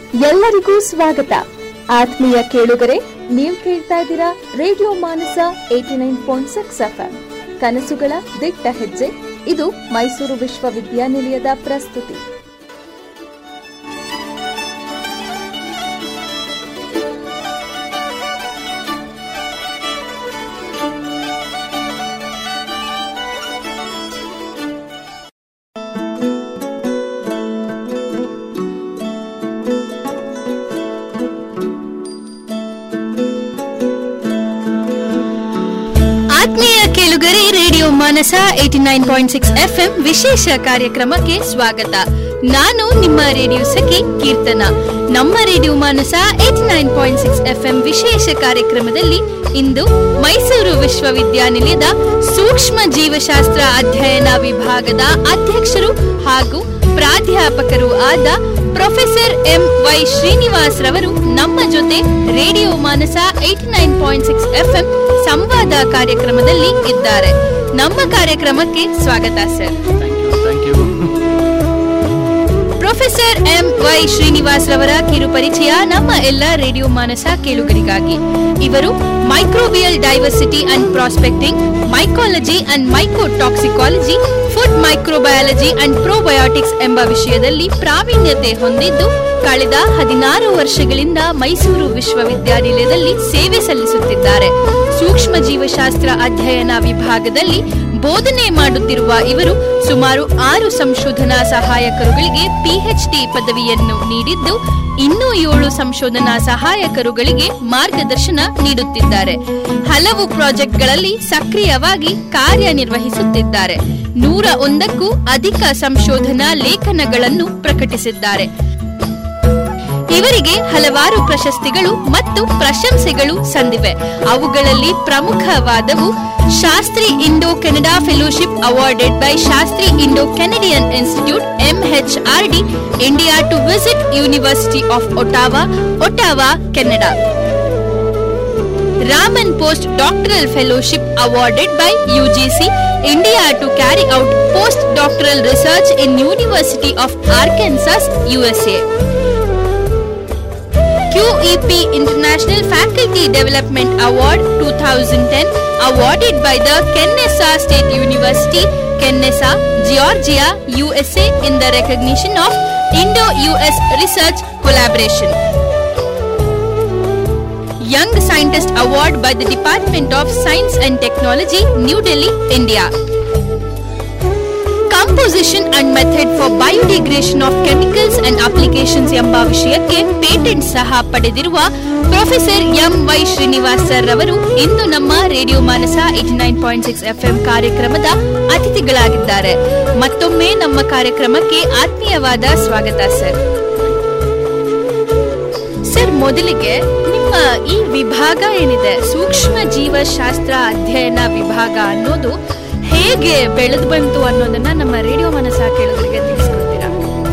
ಎಲ್ಲರಿಗೂ ಸ್ವಾಗತ ಆತ್ಮೀಯ ಕೇಳುಗರೆ ನೀವು ಕೇಳ್ತಾ ಇದ್ದೀರಾ radio Manasa eighty nine point six FM ಕನಸುಗಳ ದಿಟ್ಟ ಹೆಜ್ಜೆ ಇದು ಮೈಸೂರು ವಿಶ್ವವಿದ್ಯಾನಿಲಯದ ಪ್ರಸ್ತುತಿ ಆತ್ಮೀಯ ಕೇಳುಗರೆ radio Manasa eighty nine point six FM ವಿಶೇಷ ಕಾರ್ಯಕ್ರಮಕ್ಕೆ ಸ್ವಾಗತ ನಾನು ನಿಮ್ಮ ರೇಡಿಯೋ ಸಖಿ ಕೀರ್ತನ ನಮ್ಮ radio Manasa eighty nine point six FM ವಿಶೇಷ ಕಾರ್ಯಕ್ರಮದಲ್ಲಿ ಇಂದು ಮೈಸೂರು ವಿಶ್ವವಿದ್ಯಾನಿಲಯದ ಸೂಕ್ಷ್ಮ ಜೀವಶಾಸ್ತ್ರ ಅಧ್ಯಯನ ವಿಭಾಗದ ಅಧ್ಯಕ್ಷರು ಹಾಗೂ ಪ್ರಾಧ್ಯಾಪಕರು ಆದ ಪ್ರೊಫೆಸರ್ ಎಂ ವೈ ಶ್ರೀನಿವಾಸ್ ರವರು ನಮ್ಮ ಜೊತೆ radio Manasa eighty nine point six FM ಸಂವಾದ ಕಾರ್ಯಕ್ರಮದಲ್ಲಿ ಇದ್ದಾರೆ ನಮ್ಮ ಕಾರ್ಯಕ್ರಮಕ್ಕೆ ಸ್ವಾಗತ sir thank you professor M Y Srinivas ರವರ ಕಿರು ಪರಿಚಯ ನಮ್ಮ ಎಲ್ಲ ರೇಡಿಯೋ ಮಾನಸ ಕೇಳುಗರಿಗಾಗಿ ಇವರು microbial diversity and prospecting mycology and mycotoxicology food microbiology and probiotics ಎಂಬ ವಿಷಯದಲ್ಲಿ ಪ್ರಾವೀಣ್ಯತೆ ಹೊಂದಿದ್ದು ಕಳೆದ ಹದಿನಾರು ವರ್ಷಗಳಿಂದ ಮೈಸೂರು ವಿಶ್ವವಿದ್ಯಾನಿಲಯದಲ್ಲಿ ಸೇವೆ ಸಲ್ಲಿಸುತ್ತಿದ್ದಾರೆ ಸೂಕ್ಷ್ಮ ಜೀವಶಾಸ್ತ್ರ ಅಧ್ಯಯನ ವಿಭಾಗದಲ್ಲಿ ಬೋಧನೆ ಮಾಡುತ್ತಿರುವ ಇವರು ಸುಮಾರು ಆರು ಸಂಶೋಧನಾ ಸಹಾಯಕರುಗಳಿಗೆ ಪಿಎಚ್ಡಿ ಪದವಿಯನ್ನು ನೀಡಿದ್ದು ಇನ್ನೂ ಏಳು ಸಂಶೋಧನಾ ಸಹಾಯಕರುಗಳಿಗೆ ಮಾರ್ಗದರ್ಶನ ನೀಡುತ್ತಿದ್ದಾರೆ ಹಲವು ಪ್ರಾಜೆಕ್ಟ್ಗಳಲ್ಲಿ ಸಕ್ರಿಯವಾಗಿ ಕಾರ್ಯನಿರ್ವಹಿಸುತ್ತಿದ್ದಾರೆ ನೂರ ಒಂದಕ್ಕೂ ಅಧಿಕ ಸಂಶೋಧನಾ ಲೇಖನಗಳನ್ನು ಪ್ರಕಟಿಸಿದ್ದಾರೆ ಇವರಿಗೆ ಹಲವಾರು ಪ್ರಶಸ್ತಿಗಳು ಮತ್ತು ಪ್ರಶಂಸೆಗಳು ಸಂದಿವೆ ಅವುಗಳಲ್ಲಿ ಪ್ರಮುಖವಾದವು Shastri Indo Canada fellowship awarded by Shastri Indo Canadian institute MHRD India to visit university of Ottawa Ottawa Canada Raman Post Doctoral Fellowship awarded by UGC India to carry out postdoctoral research in University of Arkansas, USA. QEP International Faculty Development Award 2010 awarded by the Kennesaw State University, Kennesaw, Georgia, USA in the recognition of Indo-US research collaboration. Young Scientist Award by the Department of Science and Technology, New Delhi, India. Composition and method for biodegradation of chemicals and applications ಎಂಬ ವಿಷಯಕ್ಕೆ patent ಸಹ ಪಡೆದಿರುವ professor M Y Srinivas sir ರವರು ಇಂದು ನಮ್ಮ radio Manasa eighty nine point six FM ಕಾರ್ಯಕ್ರಮದ ಅತಿಥಿಗಳಾಗಿದ್ದಾರೆ ಮತ್ತೊಮ್ಮೆ ನಮ್ಮ ಕಾರ್ಯಕ್ರಮಕ್ಕೆ ಆತ್ಮೀಯವಾದ ಸ್ವಾಗತ ಸರ್ ಸರ್ ಮೊದಲಿಗೆ ನಿಮ್ಮ ಈ ವಿಭಾಗ ಏನಿದೆ ಸೂಕ್ಷ್ಮ ಜೀವಶಾಸ್ತ್ರ ಅಧ್ಯಯನ ವಿಭಾಗ ಅನ್ನೋದು ಹೇಗೆ ಬೆಳೆದು ಬಂತು ಅನ್ನೋದನ್ನ ನಮ್ಮ ರೇಡಿಯೋ ಮನಸ್ಸ ಕೇಳೋರಿಗೆ ತಿಳಿಸ್ಕೊಡ್ತೀರಾ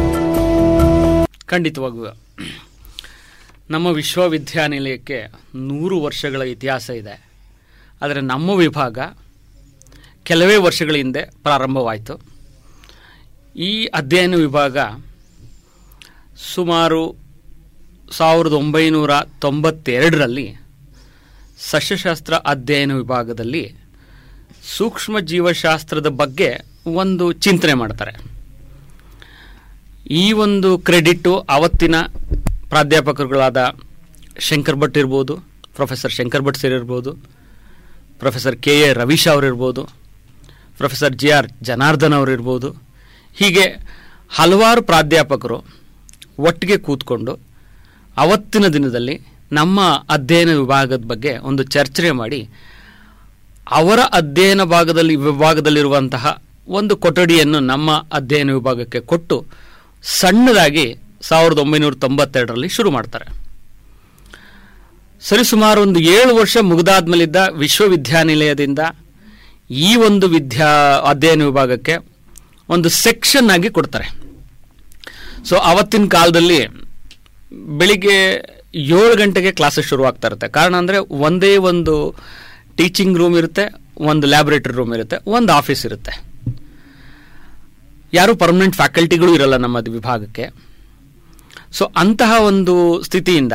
ಖಂಡಿತವಾಗೂ ನಮ್ಮ ವಿಶ್ವವಿದ್ಯಾನಿಲಯಕ್ಕೆ ನೂರು ವರ್ಷಗಳ ಇತಿಹಾಸ ಇದೆ ಆದರೆ ನಮ್ಮ ವಿಭಾಗ ಕೆಲವೇ ವರ್ಷಗಳ ಹಿಂದೆ ಪ್ರಾರಂಭವಾಯಿತು ಈ ಅಧ್ಯಯನ ವಿಭಾಗ ಸುಮಾರು ಸಾವಿರದ ಒಂಬೈನೂರ ತೊಂಬತ್ತೆರಡರಲ್ಲಿ ಸಸ್ಯಶಾಸ್ತ್ರ ಅಧ್ಯಯನ ವಿಭಾಗದಲ್ಲಿ ಸೂಕ್ಷ್ಮ ಜೀವಶಾಸ್ತ್ರದ ಬಗ್ಗೆ ಒಂದು ಚಿಂತನೆ ಮಾಡ್ತಾರೆ ಈ ಒಂದು ಕ್ರೆಡಿಟ್ಟು ಅವತ್ತಿನ ಪ್ರಾಧ್ಯಾಪಕರುಗಳಾದ ಶಂಕರ್ ಭಟ್ ಇರ್ಬೋದು ಪ್ರೊಫೆಸರ್ ಶಂಕರ್ ಭಟ್ ಸರ್ ಇರ್ಬೋದು ಪ್ರೊಫೆಸರ್ ಕೆ ಎ ರವೀಶ್ ಅವರಿರ್ಬೋದು ಪ್ರೊಫೆಸರ್ ಜಿ ಆರ್ ಜನಾರ್ದನ್ ಅವರಿರ್ಬೋದು ಹೀಗೆ ಹಲವಾರು ಪ್ರಾಧ್ಯಾಪಕರು ಒಟ್ಟಿಗೆ ಕೂತ್ಕೊಂಡು ಅವತ್ತಿನ ದಿನದಲ್ಲಿ ನಮ್ಮ ಅಧ್ಯಯನ ವಿಭಾಗದ ಬಗ್ಗೆ ಒಂದು ಚರ್ಚೆ ಮಾಡಿ ಅವರ ಅಧ್ಯಯನ ಭಾಗದಲ್ಲಿ ವಿಭಾಗದಲ್ಲಿರುವಂತಹ ಒಂದು ಕೊಠಡಿಯನ್ನು ನಮ್ಮ ಅಧ್ಯಯನ ವಿಭಾಗಕ್ಕೆ ಕೊಟ್ಟು ಸಣ್ಣದಾಗಿ ಸಾವಿರದ ಒಂಬೈನೂರ ತೊಂಬತ್ತೆರಡರಲ್ಲಿ ಶುರು ಮಾಡ್ತಾರೆ ಸರಿಸುಮಾರು ಒಂದು ಏಳು ವರ್ಷ ಮುಗಿದಾದ್ಮೇಲಿದ್ದ ವಿಶ್ವವಿದ್ಯಾನಿಲಯದಿಂದ ಈ ಒಂದು ವಿದ್ಯಾ ಅಧ್ಯಯನ ವಿಭಾಗಕ್ಕೆ ಒಂದು ಸೆಕ್ಷನ್ ಆಗಿ ಕೊಡ್ತಾರೆ ಸೊ ಅವತ್ತಿನ ಕಾಲದಲ್ಲಿ ಬೆಳಿಗ್ಗೆ ಏಳು ಗಂಟೆಗೆ ಕ್ಲಾಸಸ್ ಶುರುವಾಗ್ತಾ ಇರುತ್ತೆ ಕಾರಣ ಅಂದರೆ ಒಂದೇ ಒಂದು ಟೀಚಿಂಗ್ ರೂಮ್ ಇರುತ್ತೆ ಒಂದು ಲ್ಯಾಬೊರೇಟರಿ ರೂಮ್ ಇರುತ್ತೆ ಒಂದು ಆಫೀಸ್ ಇರುತ್ತೆ ಯಾರು ಪರ್ಮನೆಂಟ್ ಫ್ಯಾಕಲ್ಟಿಗಳು ಇರಲ್ಲ ನಮ್ಮ ವಿಭಾಗಕ್ಕೆ ಸೊ ಅಂತಹ ಒಂದು ಸ್ಥಿತಿಯಿಂದ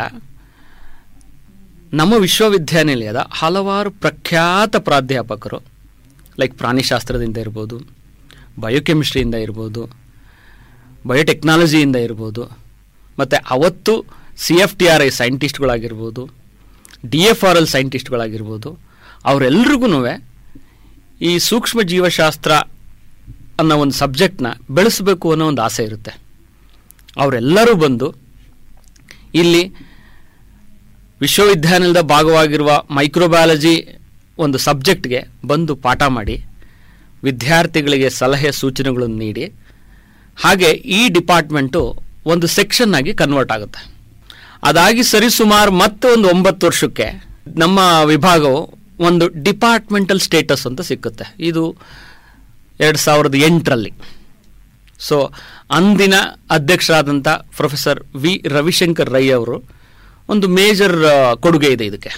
ನಮ್ಮ ವಿಶ್ವವಿದ್ಯಾನಿಲಯದ ಹಲವಾರು ಪ್ರಖ್ಯಾತ ಪ್ರಾಧ್ಯಾಪಕರು ಲೈಕ್ ಪ್ರಾಣಿಶಾಸ್ತ್ರದಿಂದ ಇರ್ಬೋದು ಬಯೋಕೆಮಿಸ್ಟ್ರಿಯಿಂದ ಇರ್ಬೋದು ಬಯೋಟೆಕ್ನಾಲಜಿಯಿಂದ ಇರ್ಬೋದು ಮತ್ತು ಅವತ್ತು C F T R I ಸೈಂಟಿಸ್ಟ್ಗಳಾಗಿರ್ಬೋದು ಡಿ ಎಫ್ ಆರ್ ಎಲ್ ಸೈಂಟಿಸ್ಟ್ಗಳಾಗಿರ್ಬೋದು ಅವರೆಲ್ರಿಗೂ ಈ ಸೂಕ್ಷ್ಮ ಜೀವಶಾಸ್ತ್ರ ಅನ್ನೋ ಒಂದು ಸಬ್ಜೆಕ್ಟ್ನ ಬೆಳೆಸಬೇಕು ಅನ್ನೋ ಒಂದು ಆಸೆ ಇರುತ್ತೆ ಅವರೆಲ್ಲರೂ ಬಂದು ಇಲ್ಲಿ ವಿಶ್ವವಿದ್ಯಾನಿಲಯದ ಭಾಗವಾಗಿರುವ ಮೈಕ್ರೋಬಯಾಲಜಿ ಒಂದು ಸಬ್ಜೆಕ್ಟ್ಗೆ ಬಂದು ಪಾಠ ಮಾಡಿ ವಿದ್ಯಾರ್ಥಿಗಳಿಗೆ ಸಲಹೆ ಸೂಚನೆಗಳನ್ನು ನೀಡಿ ಹಾಗೆ ಈ ಡಿಪಾರ್ಟ್ಮೆಂಟು ಒಂದು ಸೆಕ್ಷನ್ ಆಗಿ ಕನ್ವರ್ಟ್ ಆಗುತ್ತೆ ಅದಾಗಿ ಸರಿಸುಮಾರು ಮತ್ತೆ ಒಂದು ಒಂಬತ್ತು ವರ್ಷಕ್ಕೆ ನಮ್ಮ ವಿಭಾಗವು ಒಂದು ಡಿಪಾರ್ಟ್ಮೆಂಟಲ್ ಸ್ಟೇಟಸ್ ಅಂತ ಸಿಕ್ಕುತ್ತೆ ಇದು ಎರಡು ಸಾವಿರದ ಎಂಟರಲ್ಲಿ ಸೊ ಅಂದಿನ ಅಧ್ಯಕ್ಷರಾದಂಥ ಪ್ರೊಫೆಸರ್ ವಿ ರವಿಶಂಕರ್ ರೈ ಅವರು ಒಂದು ಮೇಜರ್ ಕೊಡುಗೆ ಇದೆ ಇದಕ್ಕೆ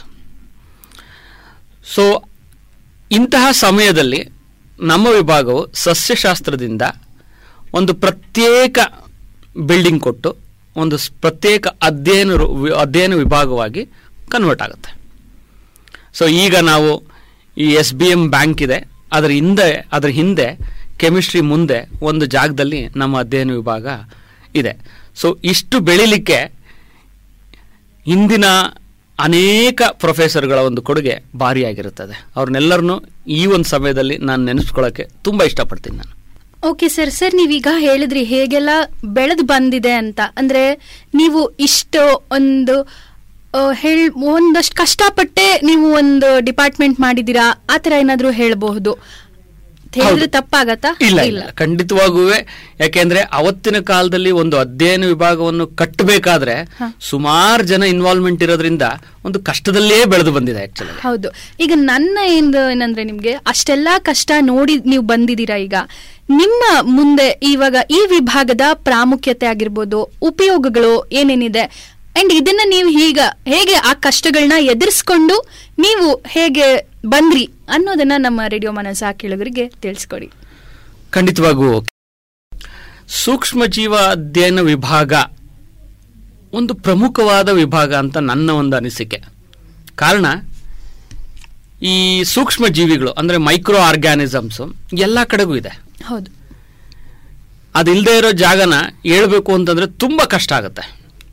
ಸೊ ಇಂತಹ ಸಮಯದಲ್ಲಿ ನಮ್ಮ ವಿಭಾಗವು ಸಸ್ಯಶಾಸ್ತ್ರದಿಂದ ಒಂದು ಪ್ರತ್ಯೇಕ ಬಿಲ್ಡಿಂಗ್ ಕೊಟ್ಟು ಒಂದು ಸ್- ಪ್ರತ್ಯೇಕ ಅಧ್ಯಯನ ರು- ವಿ- ಅಧ್ಯಯನ ವಿಭಾಗವಾಗಿ ಕನ್ವರ್ಟ್ ಆಗುತ್ತೆ ಸೊ ಈಗ ನಾವು ಈ ಎಸ್ ಬಿ ಎಂ ಬ್ಯಾಂಕ್ ಇದೆ ಅದರ ಹಿಂದೆ ಅದರ ಹಿಂದೆ ಕೆಮಿಸ್ಟ್ರಿ ಮುಂದೆ ಒಂದು ಜಾಗದಲ್ಲಿ ನಮ್ಮ ಅಧ್ಯಯನ ವಿಭಾಗ ಇದೆ ಸೊ ಇಷ್ಟು ಬೆಳಿಲಿಕ್ಕೆ ಹಿಂದಿನ ಅನೇಕ ಪ್ರೊಫೆಸರ್ಗಳ ಒಂದು ಕೊಡುಗೆ ಭಾರಿಯಾಗಿರುತ್ತದೆ ಅವ್ರನ್ನೆಲ್ಲರನ್ನೂ ಈ ಒಂದು ಸಮಯದಲ್ಲಿ ನಾನು ನೆನೆಸ್ಕೊಳ್ಳೋಕ್ಕೆ ತುಂಬ ಇಷ್ಟಪಡ್ತೀನಿ ನಾನು ಓಕೆ ಸರ್ ಸರ್ ನೀವೀಗ ಹೇಳಿದ್ರಿ ಹೇಗೆಲ್ಲ ಬೆಳೆದು ಬಂದಿದೆ ಅಂತ ಅಂದ್ರೆ ನೀವು ಇಷ್ಟು ಒಂದು ಆ, ಹೇಳ್ ಒಂದಷ್ಟು ಕಷ್ಟಪಟ್ಟೆ ನೀವು ಒಂದು ಡಿಪಾರ್ಟ್ಮೆಂಟ್ ಮಾಡಿದೀರಾ ಆ ತರ ಏನಾದ್ರೂ ಹೇಳಬಹುದು ಹೇಳಿದ್ರೆ ಹೌದು. ತಪ್ಪಾಗತ್ತಾ ಇಲ್ಲ ಇಲ್ಲ ಖಂಡಿತವಾಗೂ ಯಾಕೆಂದ್ರೆ ಅವತ್ತಿನ ಕಾಲದಲ್ಲಿ ಒಂದು ಅಧ್ಯಯನ ವಿಭಾಗವನ್ನು ಕಟ್ಟಬೇಕಾದ್ರೆ ಹ. ಸುಮಾರು ಜನ ಇನ್ವಾಲ್ವ್ಮೆಂಟ್ ಇರೋದ್ರಿಂದ ಒಂದು ಕಷ್ಟದಲ್ಲೇ ಬೆಳೆದು ಬಂದಿದೆ ಆಕ್ಚುಲಿ ಹೌದು ಈಗ ನನ್ನ ಏನು ಏನಂದ್ರೆ ನಿಮ್ಗೆ ಅಷ್ಟೆಲ್ಲಾ ಕಷ್ಟ ನೋಡಿ ನೀವು ಬಂದಿದ್ದೀರಾ ಈಗ ನಿಮ್ಮ ಮುಂದೆ ಇವಾಗ ಈ ವಿಭಾಗದ ಪ್ರಾಮುಖ್ಯತೆ ಆಗಿರ್ಬೋದು ಉಪಯೋಗಗಳು ಏನೇನಿದೆ ಅಂಡ್ ಇದನ್ನ ನೀವು ಈಗ ಹೇಗೆ ಆ ಕಷ್ಟಗಳನ್ನ ಎದುರಿಸ್ಕೊಂಡು ನೀವು ಹೇಗೆ ಬಂದ್ರಿ ಅನ್ನೋದನ್ನ ನಮ್ಮ ರೇಡಿಯೋ ಮನಸ್ಸಾ ಕೇಳುಗರಿಗೆ ತಿಳಿಸ್ಕೊಡಿ ಖಂಡಿತವಾಗೂ ಸೂಕ್ಷ್ಮ ಜೀವ ಅಧ್ಯಯನ ವಿಭಾಗ ಒಂದು ಪ್ರಮುಖವಾದ ವಿಭಾಗ ಅಂತ ನನ್ನ ಒಂದು ಅನಿಸಿಕೆ ಕಾರಣ ಈ ಸೂಕ್ಷ್ಮ ಜೀವಿಗಳು ಅಂದ್ರೆ ಮೈಕ್ರೋ ಆರ್ಗ್ಯಾನಿಸಮ್ಸ್ ಎಲ್ಲ ಕಡೆಗೂ ಇದೆ ಹೌದು ಅದಿಲ್ಲದೆ ಇರೋ ಜಾಗನ ಹೇಳ್ಬೇಕು ಅಂತಂದ್ರೆ ತುಂಬಾ ಕಷ್ಟ ಆಗುತ್ತೆ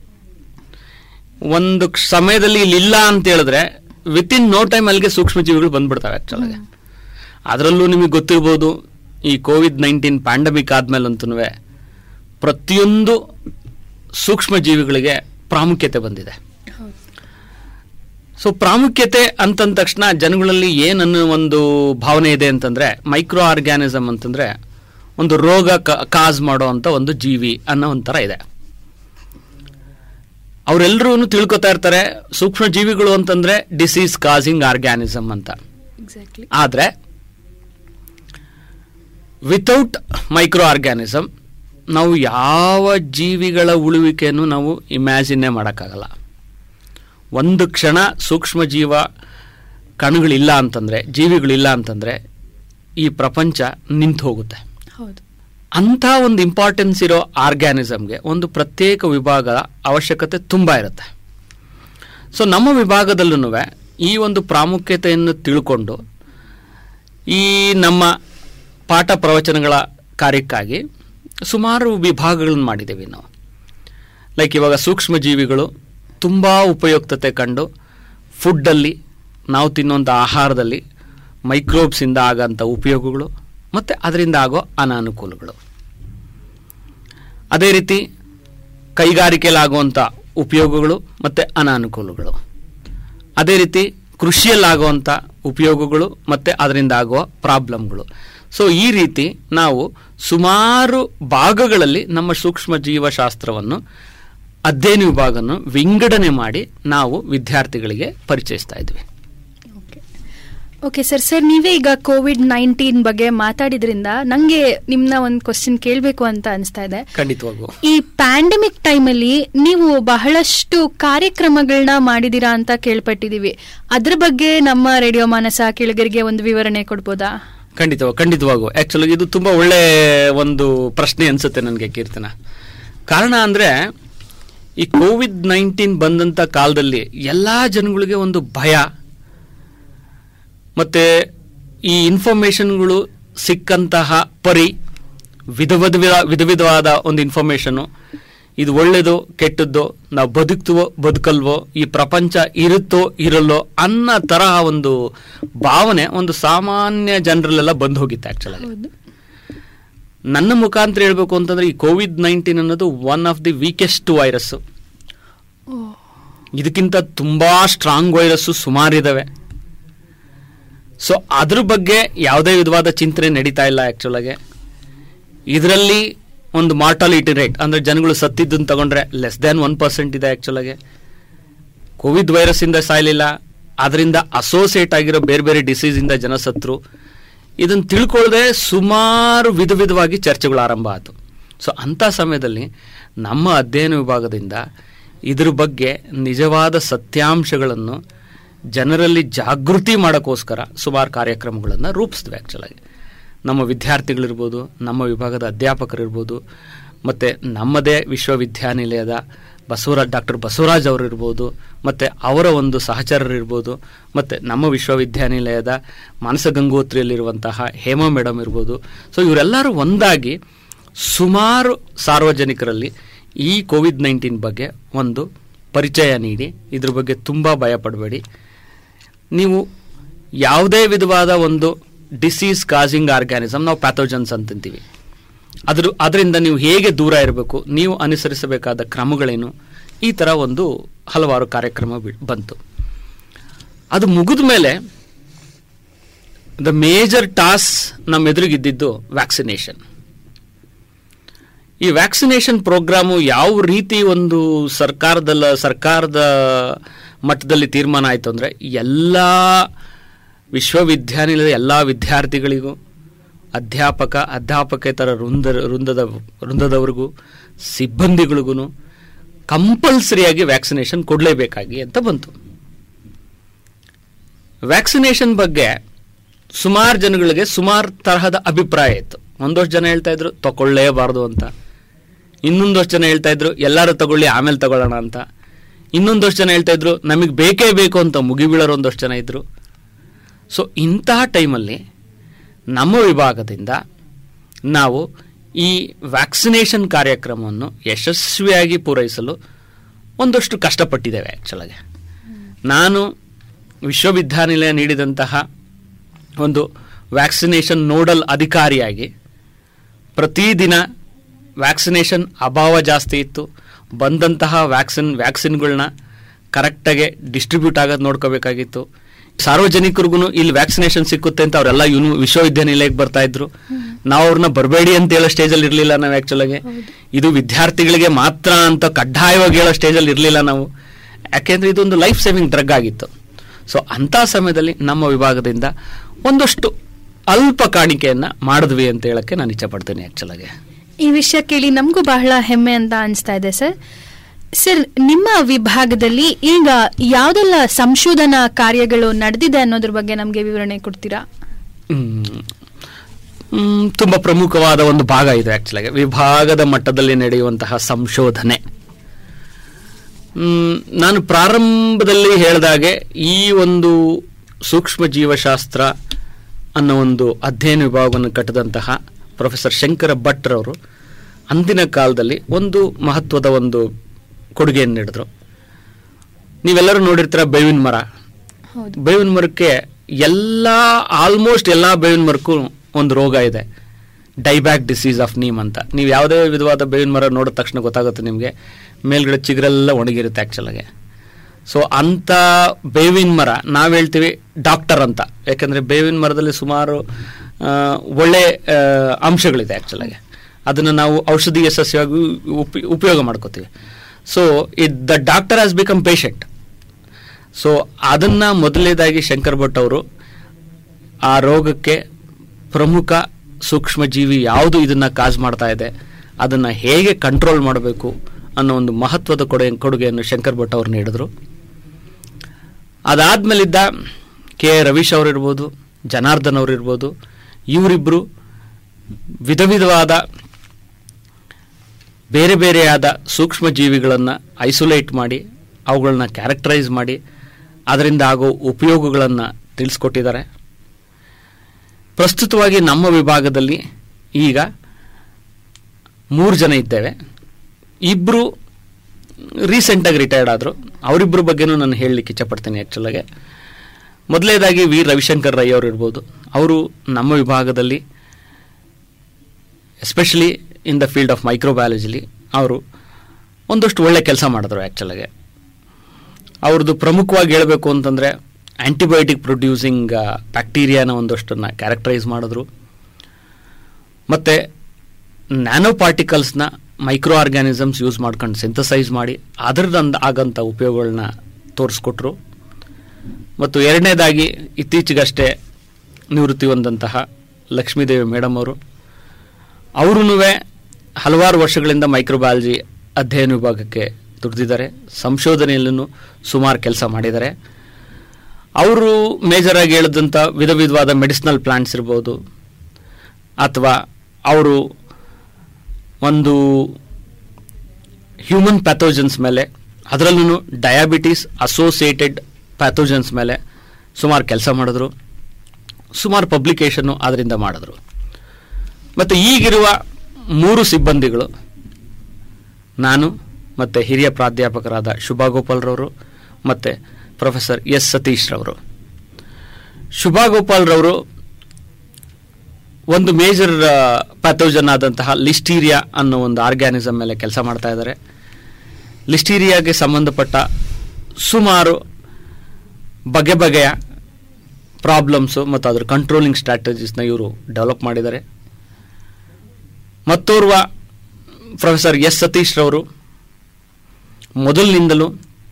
ಒಂದು ಕ್ಷ- ಸಮಯದಲ್ಲಿ ಇಲ್ಲಿ ಇಲ್ಲ ಅಂತ ಹೇಳಿದ್ರೆ ವಿತ್ ಇನ್ ನೋ ಟೈಮ್ ಅಲ್ಲಿಗೆ ಸೂಕ್ಷ್ಮ ಜೀವಿಗಳು ಬಂದ್ಬಿಡ್ತವೆ ಆಕ್ಚುಲಾಗಿ ಅದರಲ್ಲೂ ನಿಮಗೆ ಗೊತ್ತಿರ್ಬೋದು ಈ ಕೋವಿಡ್ ನೈನ್ಟೀನ್ ಪ್ಯಾಂಡಮಿಕ್ ಆದ್ಮೇಲಂತೂ ಪ್ರತಿಯೊಂದು ಸೂಕ್ಷ್ಮ ಜೀವಿಗಳಿಗೆ ಪ್ರಾಮುಖ್ಯತೆ ಬಂದಿದೆ ಸೊ ಪ್ರಾಮುಖ್ಯತೆ ಅಂತಂದ ತಕ್ಷಣ ಜನಗಳಲ್ಲಿ ಏನನ್ನು ಒಂದು ಭಾವನೆ ಇದೆ ಅಂತಂದ್ರೆ ಮೈಕ್ರೋ ಆರ್ಗ್ಯಾನಿಸಮ್ ಅಂತಂದ್ರೆ ಒಂದು ರೋಗ ಕಾಸ್ ಮಾಡೋ ಅಂತ ಒಂದು ಜೀವಿ ಅನ್ನೋ ಒಂಥರ ಇದೆ ಅವರೆಲ್ಲರೂ ತಿಳ್ಕೊತಾ ಇರ್ತಾರೆ ಸೂಕ್ಷ್ಮ ಜೀವಿಗಳು ಅಂತಂದ್ರೆ ಡಿಸೀಸ್ ಕಾಸಿಂಗ್ ಆರ್ಗ್ಯಾನಿಸಮ್ ಅಂತ ಎಕ್ಸಾಕ್ಟ್ಲಿ ಆದರೆ ವಿತೌಟ್ ಮೈಕ್ರೋ ಆರ್ಗ್ಯಾನಿಸಮ್ ನಾವು ಯಾವ ಜೀವಿಗಳ ಉಳುವಿಕೆಯನ್ನು ನಾವು ಇಮ್ಯಾಜಿನ್ನೇ ಮಾಡೋಕ್ಕಾಗಲ್ಲ ಒಂದು ಕ್ಷಣ ಸೂಕ್ಷ್ಮ ಜೀವ ಕಣಗಳಿಲ್ಲ ಅಂತಂದರೆ ಜೀವಿಗಳಿಲ್ಲ ಅಂತಂದರೆ ಈ ಪ್ರಪಂಚ ನಿಂತು ಹೋಗುತ್ತೆ ಹೌದು ಅಂಥ ಒಂದು ಇಂಪಾರ್ಟೆನ್ಸ್ ಇರೋ ಆರ್ಗ್ಯಾನಿಸಮ್ಗೆ ಒಂದು ಪ್ರತ್ಯೇಕ ವಿಭಾಗದ ಅವಶ್ಯಕತೆ ತುಂಬ ಇರುತ್ತೆ ಸೊ ನಮ್ಮ ವಿಭಾಗದಲ್ಲೂ ಈ ಒಂದು ಪ್ರಾಮುಖ್ಯತೆಯನ್ನು ತಿಳ್ಕೊಂಡು ಈ ನಮ್ಮ ಪಾಠ ಪ್ರವಚನಗಳ ಕಾರ್ಯಕ್ಕಾಗಿ ಸುಮಾರು ವಿಭಾಗಗಳನ್ನು ಮಾಡಿದ್ದೀವಿ ನಾವು ಲೈಕ್ ಇವಾಗ ಸೂಕ್ಷ್ಮ ಜೀವಿಗಳು ತುಂಬ ಉಪಯುಕ್ತತೆ ಕಂಡು ಫುಡ್ಡಲ್ಲಿ ನಾವು ತಿನ್ನುವಂಥ ಆಹಾರದಲ್ಲಿ ಮೈಕ್ರೋಬ್ಸಿಂದ ಆಗೋಂಥ ಉಪಯೋಗಗಳು ಮತ್ತು ಅದರಿಂದ ಆಗೋ ಅನಾನುಕೂಲಗಳು ಅದೇ ರೀತಿ ಕೈಗಾರಿಕೆಯಲ್ಲಾಗುವಂಥ ಉಪಯೋಗಗಳು ಮತ್ತು ಅನಾನುಕೂಲಗಳು ಅದೇ ರೀತಿ ಕೃಷಿಯಲ್ಲಾಗುವಂಥ ಉಪಯೋಗಗಳು ಮತ್ತು ಅದರಿಂದ ಆಗುವ ಪ್ರಾಬ್ಲಮ್ಗಳು ಸೊ ಈ ರೀತಿ ನಾವು ಸುಮಾರು ಭಾಗಗಳಲ್ಲಿ ನಮ್ಮ ಸೂಕ್ಷ್ಮ ಜೀವಶಾಸ್ತ್ರವನ್ನು ಅಧ್ಯಯನ ವಿಭಾಗವನ್ನು ವಿಂಗಡಣೆ ಮಾಡಿ ನಾವು ವಿದ್ಯಾರ್ಥಿಗಳಿಗೆ ಪರಿಚಯಿಸ್ತಾ ಇದ್ವಿ ಓಕೆ ಸರ್ ಸರ್ ನೀವೇ ಈಗ ಕೋವಿಡ್ ನೈನ್ಟೀನ್ ಬಗ್ಗೆ ಮಾತಾಡಿದ್ರಿಂದ ನಂಗೆ ನಿಮ್ನ ಒಂದು ಕ್ವಶನ್ ಕೇಳಬೇಕು ಅಂತ ಅನಿಸ್ತಾ ಇದೆ ಖಂಡಿತವಾಗೂ ಈ ಪ್ಯಾಂಡಮಿಕ್ ಟೈಮಲ್ಲಿ ನೀವು ಬಹಳಷ್ಟು ಕಾರ್ಯಕ್ರಮಗಳನ್ನ ಮಾಡಿದೀರಾ ಅಂತ ಕೇಳ್ಪಟ್ಟಿದೀವಿ ಅದ್ರ ಬಗ್ಗೆ ನಮ್ಮ ರೇಡಿಯೋ ಮಾನಸ ಕೇಳುಗರಿಗೆ ಒಂದು ವಿವರಣೆ ಕೊಡ್ಬೋದಾ ಖಂಡಿತವಾಗ ಖಂಡಿತವಾಗೂ ಆಕ್ಚುಲಿ ಇದು ತುಂಬಾ ಒಳ್ಳೆ ಒಂದು ಪ್ರಶ್ನೆ ಅನ್ಸುತ್ತೆ ನನಗೆ ಕೀರ್ತನ ಕಾರಣ ಅಂದ್ರೆ ಈ ಕೋವಿಡ್ ನೈನ್ಟೀನ್ ಬಂದಂಥ ಕಾಲದಲ್ಲಿ ಎಲ್ಲ ಜನಗಳಿಗೆ ಒಂದು ಭಯ ಮತ್ತೆ ಈ ಇನ್ಫಾರ್ಮೇಷನ್ಗಳು ಸಿಕ್ಕಂತಹ ಪರಿ ವಿಧ ವಿಧ ವಿಧ- ವಿಧ ವಿಧವಾದ ಒಂದು ಇನ್ಫಾರ್ಮೇಷನ್ನು ಇದು ಒಳ್ಳೇದು ಕೆಟ್ಟದ್ದು ನಾವು ಬದುಕ್ತವೋ ಬದುಕಲ್ವೋ ಈ ಪ್ರಪಂಚ ಇರುತ್ತೋ ಇರಲ್ಲೋ ಅನ್ನೋ ತರಹ ಒಂದು ಭಾವನೆ ಒಂದು ಸಾಮಾನ್ಯ ಜನರಲ್ಲೆಲ್ಲ ಬಂದು ಹೋಗಿತ್ತು ಆ್ಯಕ್ಚುಲಾಗಿ ಹೌದು ನನ್ನ ಮುಖಾಂತರ ಹೇಳ್ಬೇಕು ಅಂತಂದ್ರೆ ಈ ಕೋವಿಡ್ ನೈನ್ಟೀನ್ ಅನ್ನೋದು one of the weakest virus ಇದಕ್ಕಿಂತ ತುಂಬಾ ಸ್ಟ್ರಾಂಗ್ ವೈರಸ್ಸು ಸುಮಾರಿದಾವೆ ಸೊ ಅದ್ರ ಬಗ್ಗೆ ಯಾವುದೇ ವಿಧವಾದ ಚಿಂತನೆ ನಡೀತಾ ಇಲ್ಲ ಆ್ಯಕ್ಚುಲಾಗೆ ಇದರಲ್ಲಿ ಒಂದು ಮಾರ್ಟಾಲಿಟಿ ರೇಟ್ ಅಂದರೆ ಜನಗಳು ಸತ್ತಿದ್ದನ್ನು ತಗೊಂಡ್ರೆ ಲೆಸ್ ದ್ಯಾನ್ ಒನ್ ಪರ್ಸೆಂಟ್ ಇದೆ ಆ್ಯಕ್ಚುಲಾಗೆ ಕೋವಿಡ್ ವೈರಸ್ಸಿಂದ ಸಾಯಲಿಲ್ಲ ಅದರಿಂದ ಅಸೋಸಿಯೇಟ್ ಆಗಿರೋ ಬೇರೆ ಬೇರೆ ಡಿಸೀಸಿಂದ ಜನ ಸತ್ರು ಇದನ್ನು ತಿಳ್ಕೊಳ್ಳದೆ ಸುಮಾರು ವಿಧ ವಿಧವಾಗಿ ಚರ್ಚೆಗಳು ಆರಂಭ ಆಯಿತು ಸೊ ಅಂಥ ಸಮಯದಲ್ಲಿ ನಮ್ಮ ಅಧ್ಯಯನ ವಿಭಾಗದಿಂದ ಇದ್ರ ಬಗ್ಗೆ ನಿಜವಾದ ಸತ್ಯಾಂಶಗಳನ್ನು ಜನರಲ್ಲಿ ಜಾಗೃತಿ ಮಾಡೋಕ್ಕೋಸ್ಕರ ಸುಮಾರು ಕಾರ್ಯಕ್ರಮಗಳನ್ನು ರೂಪಿಸಿದ್ವಿ ಆ್ಯಕ್ಚುಲಾಗಿ ನಮ್ಮ ವಿದ್ಯಾರ್ಥಿಗಳಿರ್ಬೋದು ನಮ್ಮ ವಿಭಾಗದ ಅಧ್ಯಾಪಕರಿರ್ಬೋದು ಮತ್ತು ನಮ್ಮದೇ ವಿಶ್ವವಿದ್ಯಾನಿಲಯದ ಬಸವರಾಜ್ ಡಾಕ್ಟರ್ ಬಸವರಾಜ್ ಅವರು ಇರ್ಬೋದು ಮತ್ತು ಅವರ ಒಂದು ಸಹಚರರಿರ್ಬೋದು ಮತ್ತು ನಮ್ಮ ವಿಶ್ವವಿದ್ಯಾನಿಲಯದ ಮಾನಸ ಗಂಗೋತ್ರಿಯಲ್ಲಿರುವಂತಹ ಹೇಮಾ ಮೇಡಮ್ ಇರ್ಬೋದು ಸೊ ಇವರೆಲ್ಲರೂ ಒಂದಾಗಿ ಸುಮಾರು ಸಾರ್ವಜನಿಕರಲ್ಲಿ ಈ ಕೋವಿಡ್ ನೈನ್ಟೀನ್ ಬಗ್ಗೆ ಒಂದು ಪರಿಚಯ ನೀಡಿ ಇದ್ರ ಬಗ್ಗೆ ತುಂಬ ಭಯ ಪಡಬೇಡಿ ನೀವು ಯಾವುದೇ ವಿಧವಾದ ಒಂದು ಡಿಸೀಸ್ ಕಾಸಿಂಗ್ ಆರ್ಗ್ಯಾನಿಸಮ್ ನಾವು ಪ್ಯಾಥೋಜನ್ಸ್ ಅಂತಂತೀವಿ ಅದ್ರ ಅದರಿಂದ ನೀವು ಹೇಗೆ ದೂರ ಇರಬೇಕು ನೀವು ಅನುಸರಿಸಬೇಕಾದ ಕ್ರಮಗಳೇನು ಈ ಥರ ಒಂದು ಹಲವಾರು ಕಾರ್ಯಕ್ರಮ ಬಿ- ಬಂತು ಅದು ಮುಗಿದ ಮೇಲೆ ದ ಮೇಜರ್ ಟಾಸ್ ನಮ್ಮ ಎದುರಿಗಿದ್ದಿದ್ದು ವ್ಯಾಕ್ಸಿನೇಷನ್ ಈ ವ್ಯಾಕ್ಸಿನೇಷನ್ ಪ್ರೋಗ್ರಾಮು ಯಾವ ರೀತಿ ಒಂದು ಸರ್ಕಾರದಲ್ಲ ಸರ್ಕಾರದ ಮಟ್ಟದಲ್ಲಿ ತೀರ್ಮಾನ ಆಯಿತು ಅಂದರೆ ಎಲ್ಲ ವಿಶ್ವವಿದ್ಯಾನಿಲಯದ ಎಲ್ಲ ವಿದ್ಯಾರ್ಥಿಗಳಿಗೂ ಅಧ್ಯಾಪಕ ಅಧ್ಯಾಪಕೇತರ ವೃಂದ ವೃಂದದ ವೃಂದದವ್ರಿಗೂ ಸಿಬ್ಬಂದಿಗಳಿಗೂ ಕಂಪಲ್ಸರಿಯಾಗಿ ವ್ಯಾಕ್ಸಿನೇಷನ್ ಕೊಡಲೇಬೇಕಾಗಿ ಅಂತ ಬಂತು ವ್ಯಾಕ್ಸಿನೇಷನ್ ಬಗ್ಗೆ ಸುಮಾರು ಜನಗಳಿಗೆ ಸುಮಾರು ತರಹದ ಅಭಿಪ್ರಾಯ ಇತ್ತು ಒಂದಷ್ಟು ಜನ ಹೇಳ್ತಾ ಇದ್ರು ತಗೊಳ್ಳೇಬಾರ್ದು ಅಂತ ಇನ್ನೊಂದಷ್ಟು ಜನ ಹೇಳ್ತಾ ಇದ್ರು ಎಲ್ಲರೂ ತಗೊಳ್ಳಿ ಆಮೇಲೆ ತಗೊಳ್ಳೋಣ ಅಂತ ಇನ್ನೊಂದಷ್ಟು ಜನ ಹೇಳ್ತಾ ಇದ್ರು ನಮಗೆ ಬೇಕೇ ಬೇಕು ಅಂತ ಮುಗಿಬೀಳೋರು ಒಂದಷ್ಟು ಜನ ಇದ್ರು ಸೊ ಇಂತಹ ಟೈಮಲ್ಲಿ ನಮ್ಮ ವಿಭಾಗದಿಂದ ನಾವು ಈ ವ್ಯಾಕ್ಸಿನೇಷನ್ ಕಾರ್ಯಕ್ರಮವನ್ನು ಯಶಸ್ವಿಯಾಗಿ ಪೂರೈಸಲು ಒಂದಷ್ಟು ಕಷ್ಟಪಟ್ಟಿದ್ದೇವೆ ಆ್ಯಕ್ಚುಲಾಗಿ ನಾನು ವಿಶ್ವವಿದ್ಯಾನಿಲಯ ನೀಡಿದಂತಹ ಒಂದು ವ್ಯಾಕ್ಸಿನೇಷನ್ ನೋಡಲ್ ಅಧಿಕಾರಿಯಾಗಿ ಪ್ರತಿದಿನ ವ್ಯಾಕ್ಸಿನೇಷನ್ ಅಭಾವ ಜಾಸ್ತಿ ಇತ್ತು ಬಂದಂತಹ ವ್ಯಾಕ್ಸಿನ್ ವ್ಯಾಕ್ಸಿನ್ಗಳನ್ನ ಕರೆಕ್ಟಾಗಿ ಡಿಸ್ಟ್ರಿಬ್ಯೂಟ್ ಆಗೋದು ನೋಡ್ಕೋಬೇಕಾಗಿತ್ತು ಸಾರ್ವಜನಿಕರಿಗೂ ಇಲ್ಲಿ ವ್ಯಾಕ್ಸಿನೇಷನ್ ಸಿಕ್ಕುತ್ತೆ ಅಂತ ಅವರೆಲ್ಲ ಯೂನಿ ವಿಶ್ವವಿದ್ಯಾನಿಲಯಕ್ಕೆ ಬರ್ತಾ ಇದ್ರು ನಾವು ಅವ್ರನ್ನ ಬರಬೇಡಿ ಅಂತ ಹೇಳೋ ಸ್ಟೇಜಲ್ಲಿ ಇರಲಿಲ್ಲ ನಾವು ಆ್ಯಕ್ಚುಲಾಗಿ ಇದು ವಿದ್ಯಾರ್ಥಿಗಳಿಗೆ ಮಾತ್ರ ಅಂತ ಕಡ್ಡಾಯವಾಗಿ ಹೇಳೋ ಸ್ಟೇಜಲ್ಲಿ ಇರಲಿಲ್ಲ ನಾವು ಯಾಕೆಂದ್ರೆ ಇದೊಂದು ಲೈಫ್ ಸೇವಿಂಗ್ ಡ್ರಗ್ ಆಗಿತ್ತು ಸೊ ಅಂಥ ಸಮಯದಲ್ಲಿ ನಮ್ಮ ವಿಭಾಗದಿಂದ ಒಂದಷ್ಟು ಅಲ್ಪ ಕಾಣಿಕೆಯನ್ನು ಮಾಡಿದ್ವಿ ಅಂತ ಹೇಳಕ್ಕೆ ನಾನು ಇಚ್ಛಪಡ್ತೀನಿ ಆ್ಯಕ್ಚುಲಾಗಿ ಈ ವಿಷಯ ಕೇಳಿ ನಮಗೂ ಬಹಳ ಹೆಮ್ಮೆ ಅಂತ ಅನಿಸ್ತಾ ಇದೆ ಸರ್ ಸರ್ ನಿಮ್ಮ ವಿಭಾಗದಲ್ಲಿ ಈಗ ಯಾವುದೆಲ್ಲ ಸಂಶೋಧನಾ ಕಾರ್ಯಗಳು ನಡೆದಿದೆ ಅನ್ನೋದ್ರ ಬಗ್ಗೆ ನಮಗೆ ವಿವರಣೆ ಕೊಡ್ತೀರಾ ಹ್ಮ್. ಹ್ಮ್, ತುಂಬ ಪ್ರಮುಖವಾದ ಒಂದು ಭಾಗ ಇದೆ ಆ್ಯಕ್ಚುಲಾಗಿ ವಿಭಾಗದ ಮಟ್ಟದಲ್ಲಿ ನಡೆಯುವಂತಹ ಸಂಶೋಧನೆ ಹ್ಮ್, ನಾನು ಪ್ರಾರಂಭದಲ್ಲಿ ಹೇಳಿದಾಗೆ ಈ ಒಂದು ಸೂಕ್ಷ್ಮ ಜೀವಶಾಸ್ತ್ರ ಅನ್ನೋ ಒಂದು ಅಧ್ಯಯನ ವಿಭಾಗವನ್ನು ಕಟ್ಟಿದಂತಹ ಪ್ರೊಫೆಸರ್ ಶಂಕರ ಭಟ್ರವರು ಅಂದಿನ ಕಾಲದಲ್ಲಿ ಒಂದು ಮಹತ್ವದ ಒಂದು ಕೊಡುಗೆಯನ್ನು ನೀಡಿದ್ರು ನೀವೆಲ್ಲರೂ ನೋಡಿರ್ತೀರ ಬೇವಿನ ಮರ ಹೌದು ಬೇವಿನ ಮರಕ್ಕೆ ಎಲ್ಲ ಆಲ್ಮೋಸ್ಟ್ ಎಲ್ಲ ಬೇವಿನ ಮರಕ್ಕೂ ಒಂದು ರೋಗ ಇದೆ ಡೈಬ್ಯಾಕ್ ಡಿಸೀಸ್ ಆಫ್ ನೀಮ್ ಅಂತ ನೀವು ಯಾವುದೇ ವಿಧವಾದ ಬೇವಿನ ಮರ ನೋಡಿದ ತಕ್ಷಣ ಗೊತ್ತಾಗುತ್ತೆ ನಿಮಗೆ ಮೇಲ್ಗಡೆ ಚಿಗುರೆಲ್ಲ ಒಣಗಿರುತ್ತೆ ಆ್ಯಕ್ಚುಲಾಗೆ ಸೊ ಅಂಥ ಬೇವಿನ ಮರ ನಾವು ಹೇಳ್ತೀವಿ ಡಾಕ್ಟರ್ ಅಂತ ಯಾಕಂದರೆ ಬೇವಿನ ಮರದಲ್ಲಿ ಸುಮಾರು ಆ, ಒಳ್ಳೆ ಆ, ಅಂಶಗಳಿದೆ ಆ್ಯಕ್ಚುಲಾಗಿ ಅದನ್ನು ನಾವು ಔಷಧೀಯ ಸಸ್ಯವಾಗಿ ಉಪ ಉಪಯೋಗ ಮಾಡ್ಕೋತೀವಿ so it the doctor has become patient so ಅದನ್ನ ಮೊದಲನೇದಾಗಿ ಶಂಕರ್ ಭಟ್ ಅವರು ಆ ರೋಗಕ್ಕೆ ಪ್ರಮುಖ ಸೂಕ್ಷ್ಮ ಜೀವಿ ಯಾವುದು ಇದನ್ನ ಕಾಜ್ ಮಾಡ್ತಾ ಇದೆ ಅದನ್ನ ಹೇಗೆ ಕಂಟ್ರೋಲ್ ಮಾಡಬೇಕು ಅನ್ನೋ ಒಂದು ಮಹತ್ವದ ಕೊಡೆ ಕೊಡುಗೆಯನ್ನು ಶಂಕರ್ ಭಟ್ ಅವರು ನೀಡಿದ್ರು ಅದಾದ್ಮೇಲಿದ್ದ ಕೆ ರವೀಶ್ ಅವರಿರ್ಬೋದು ಜನಾರ್ದನ್ ಅವರಿರ್ಬೋದು ಇವರಿಬ್ಬರು ವಿಧ ವಿಧವಾದ ಬೇರೆ ಬೇರೆಯಾದ ಸೂಕ್ಷ್ಮ ಜೀವಿಗಳನ್ನು ಐಸೋಲೇಟ್ ಮಾಡಿ ಅವುಗಳನ್ನ ಕ್ಯಾರೆಕ್ಟರೈಸ್ ಮಾಡಿ ಅದರಿಂದ ಆಗೋ ಉಪಯೋಗಗಳನ್ನು ತಿಳಿಸ್ಕೊಟ್ಟಿದ್ದಾರೆ ಪ್ರಸ್ತುತವಾಗಿ ನಮ್ಮ ವಿಭಾಗದಲ್ಲಿ ಈಗ ಮೂರು ಜನ ಇದ್ದೇವೆ ಇಬ್ಬರು ರೀಸೆಂಟಾಗಿ ರಿಟೈರ್ಡ್ ಆದರು ಅವರಿಬ್ಬರ ಬಗ್ಗೆನೂ ನಾನು ಹೇಳಲಿಕ್ಕೆ ಇಚ್ಛಪಡ್ತೀನಿ ಆ್ಯಕ್ಚುಲಾಗೆ ಮೊದಲನೇದಾಗಿ ವಿ ರವಿಶಂಕರ್ ರೈ ಅವರು ಇರ್ಬೋದು ಅವರು ನಮ್ಮ ವಿಭಾಗದಲ್ಲಿ especially in the field of ಮೈಕ್ರೋಬಯಾಲಜಿಲಿ ಅವರು ಒಂದಷ್ಟು ಒಳ್ಳೆ ಕೆಲಸ ಮಾಡಿದ್ರು ಆ್ಯಕ್ಚುಲಾಗೆ ಅವ್ರದ್ದು ಪ್ರಮುಖವಾಗಿ ಹೇಳಬೇಕು ಅಂತಂದರೆ ಆ್ಯಂಟಿಬಯೋಟಿಕ್ ಪ್ರೊಡ್ಯೂಸಿಂಗ್ ಬ್ಯಾಕ್ಟೀರಿಯಾನ ಒಂದಷ್ಟನ್ನು ಕ್ಯಾರೆಕ್ಟರೈಸ್ ಮಾಡಿದ್ರು ಮತ್ತು ನ್ಯಾನೋ ಪಾರ್ಟಿಕಲ್ಸ್ನ ಮೈಕ್ರೋ ಆರ್ಗ್ಯಾನಿಸಮ್ಸ್ ಯೂಸ್ ಮಾಡ್ಕೊಂಡು ಸಿಂಥಸೈಸ್ ಮಾಡಿ ಅದರದಂದ ಆಗಂಥ ಉಪಯೋಗಗಳನ್ನ ತೋರಿಸ್ಕೊಟ್ರು ಮತ್ತು ಎರಡನೇದಾಗಿ ಇತ್ತೀಚೆಗಷ್ಟೇ ನಿವೃತ್ತಿ ಹೊಂದಂತಹ ಲಕ್ಷ್ಮೀದೇವಿ ಮೇಡಮ್ ಅವರು ಅವರೂ ಹಲವಾರು ವರ್ಷಗಳಿಂದ ಮೈಕ್ರೋಬಯಾಲಜಿ ಅಧ್ಯಯನ ವಿಭಾಗಕ್ಕೆ ದುಡಿದಿದ್ದಾರೆ ಸಂಶೋಧನೆಯಲ್ಲೂ ಸುಮಾರು ಕೆಲಸ ಮಾಡಿದ್ದಾರೆ ಅವರು ಮೇಜರಾಗಿ ಹೇಳಿದಂಥ ವಿಧ ವಿಧವಾದ ಮೆಡಿಸಿನಲ್ ಪ್ಲಾಂಟ್ಸ್ ಇರ್ಬೋದು ಅಥವಾ ಅವರು ಒಂದು ಹ್ಯೂಮನ್ ಪ್ಯಾಥೋಜನ್ಸ್ ಮೇಲೆ ಅದರಲ್ಲೂ ಡಯಾಬಿಟೀಸ್ ಅಸೋಸಿಯೇಟೆಡ್ ಪ್ಯಾಥೋಜನ್ಸ್ ಮೇಲೆ ಸುಮಾರು ಕೆಲಸ ಮಾಡಿದ್ರು ಸುಮಾರು ಪಬ್ಲಿಕೇಶನ್ನು ಅದರಿಂದ ಮಾಡಿದ್ರು ಮತ್ತು ಈಗಿರುವ ಮೂರು ಸಿಬ್ಬಂದಿಗಳು ನಾನು ಮತ್ತು ಹಿರಿಯ ಪ್ರಾಧ್ಯಾಪಕರಾದ ಶುಭಾ ಗೋಪಾಲ್ರವರು ಮತ್ತು ಪ್ರೊಫೆಸರ್ ಎಸ್ ಸತೀಶ್ ರವರು ಶುಭಾ ಗೋಪಾಲ್ರವರು ಒಂದು ಮೇಜರ್ ಪ್ಯಾಥೋಜನ್ ಆದಂತಹ ಲಿಸ್ಟೀರಿಯಾ ಅನ್ನೋ ಒಂದು ಆರ್ಗ್ಯಾನಿಸಮ್ ಮೇಲೆ ಕೆಲಸ ಮಾಡ್ತಾ ಇದ್ದಾರೆ ಲಿಸ್ಟೀರಿಯಾಗೆ ಸಂಬಂಧಪಟ್ಟ ಸುಮಾರು ಬಗೆ ಬಗೆಯ ಪ್ರಾಬ್ಲಮ್ಸು ಮತ್ತು ಅದರ ಕಂಟ್ರೋಲಿಂಗ್ ಸ್ಟ್ರಾಟಜೀಸ್ನ ಇವರು ಡೆವಲಪ್ ಮಾಡಿದ್ದಾರೆ ಮತ್ತೋರ್ವ ಪ್ರೊಫೆಸರ್ ಎಸ್ ಸತೀಶ್ ರವರು ಮೊದಲಿನಿಂದಲೂ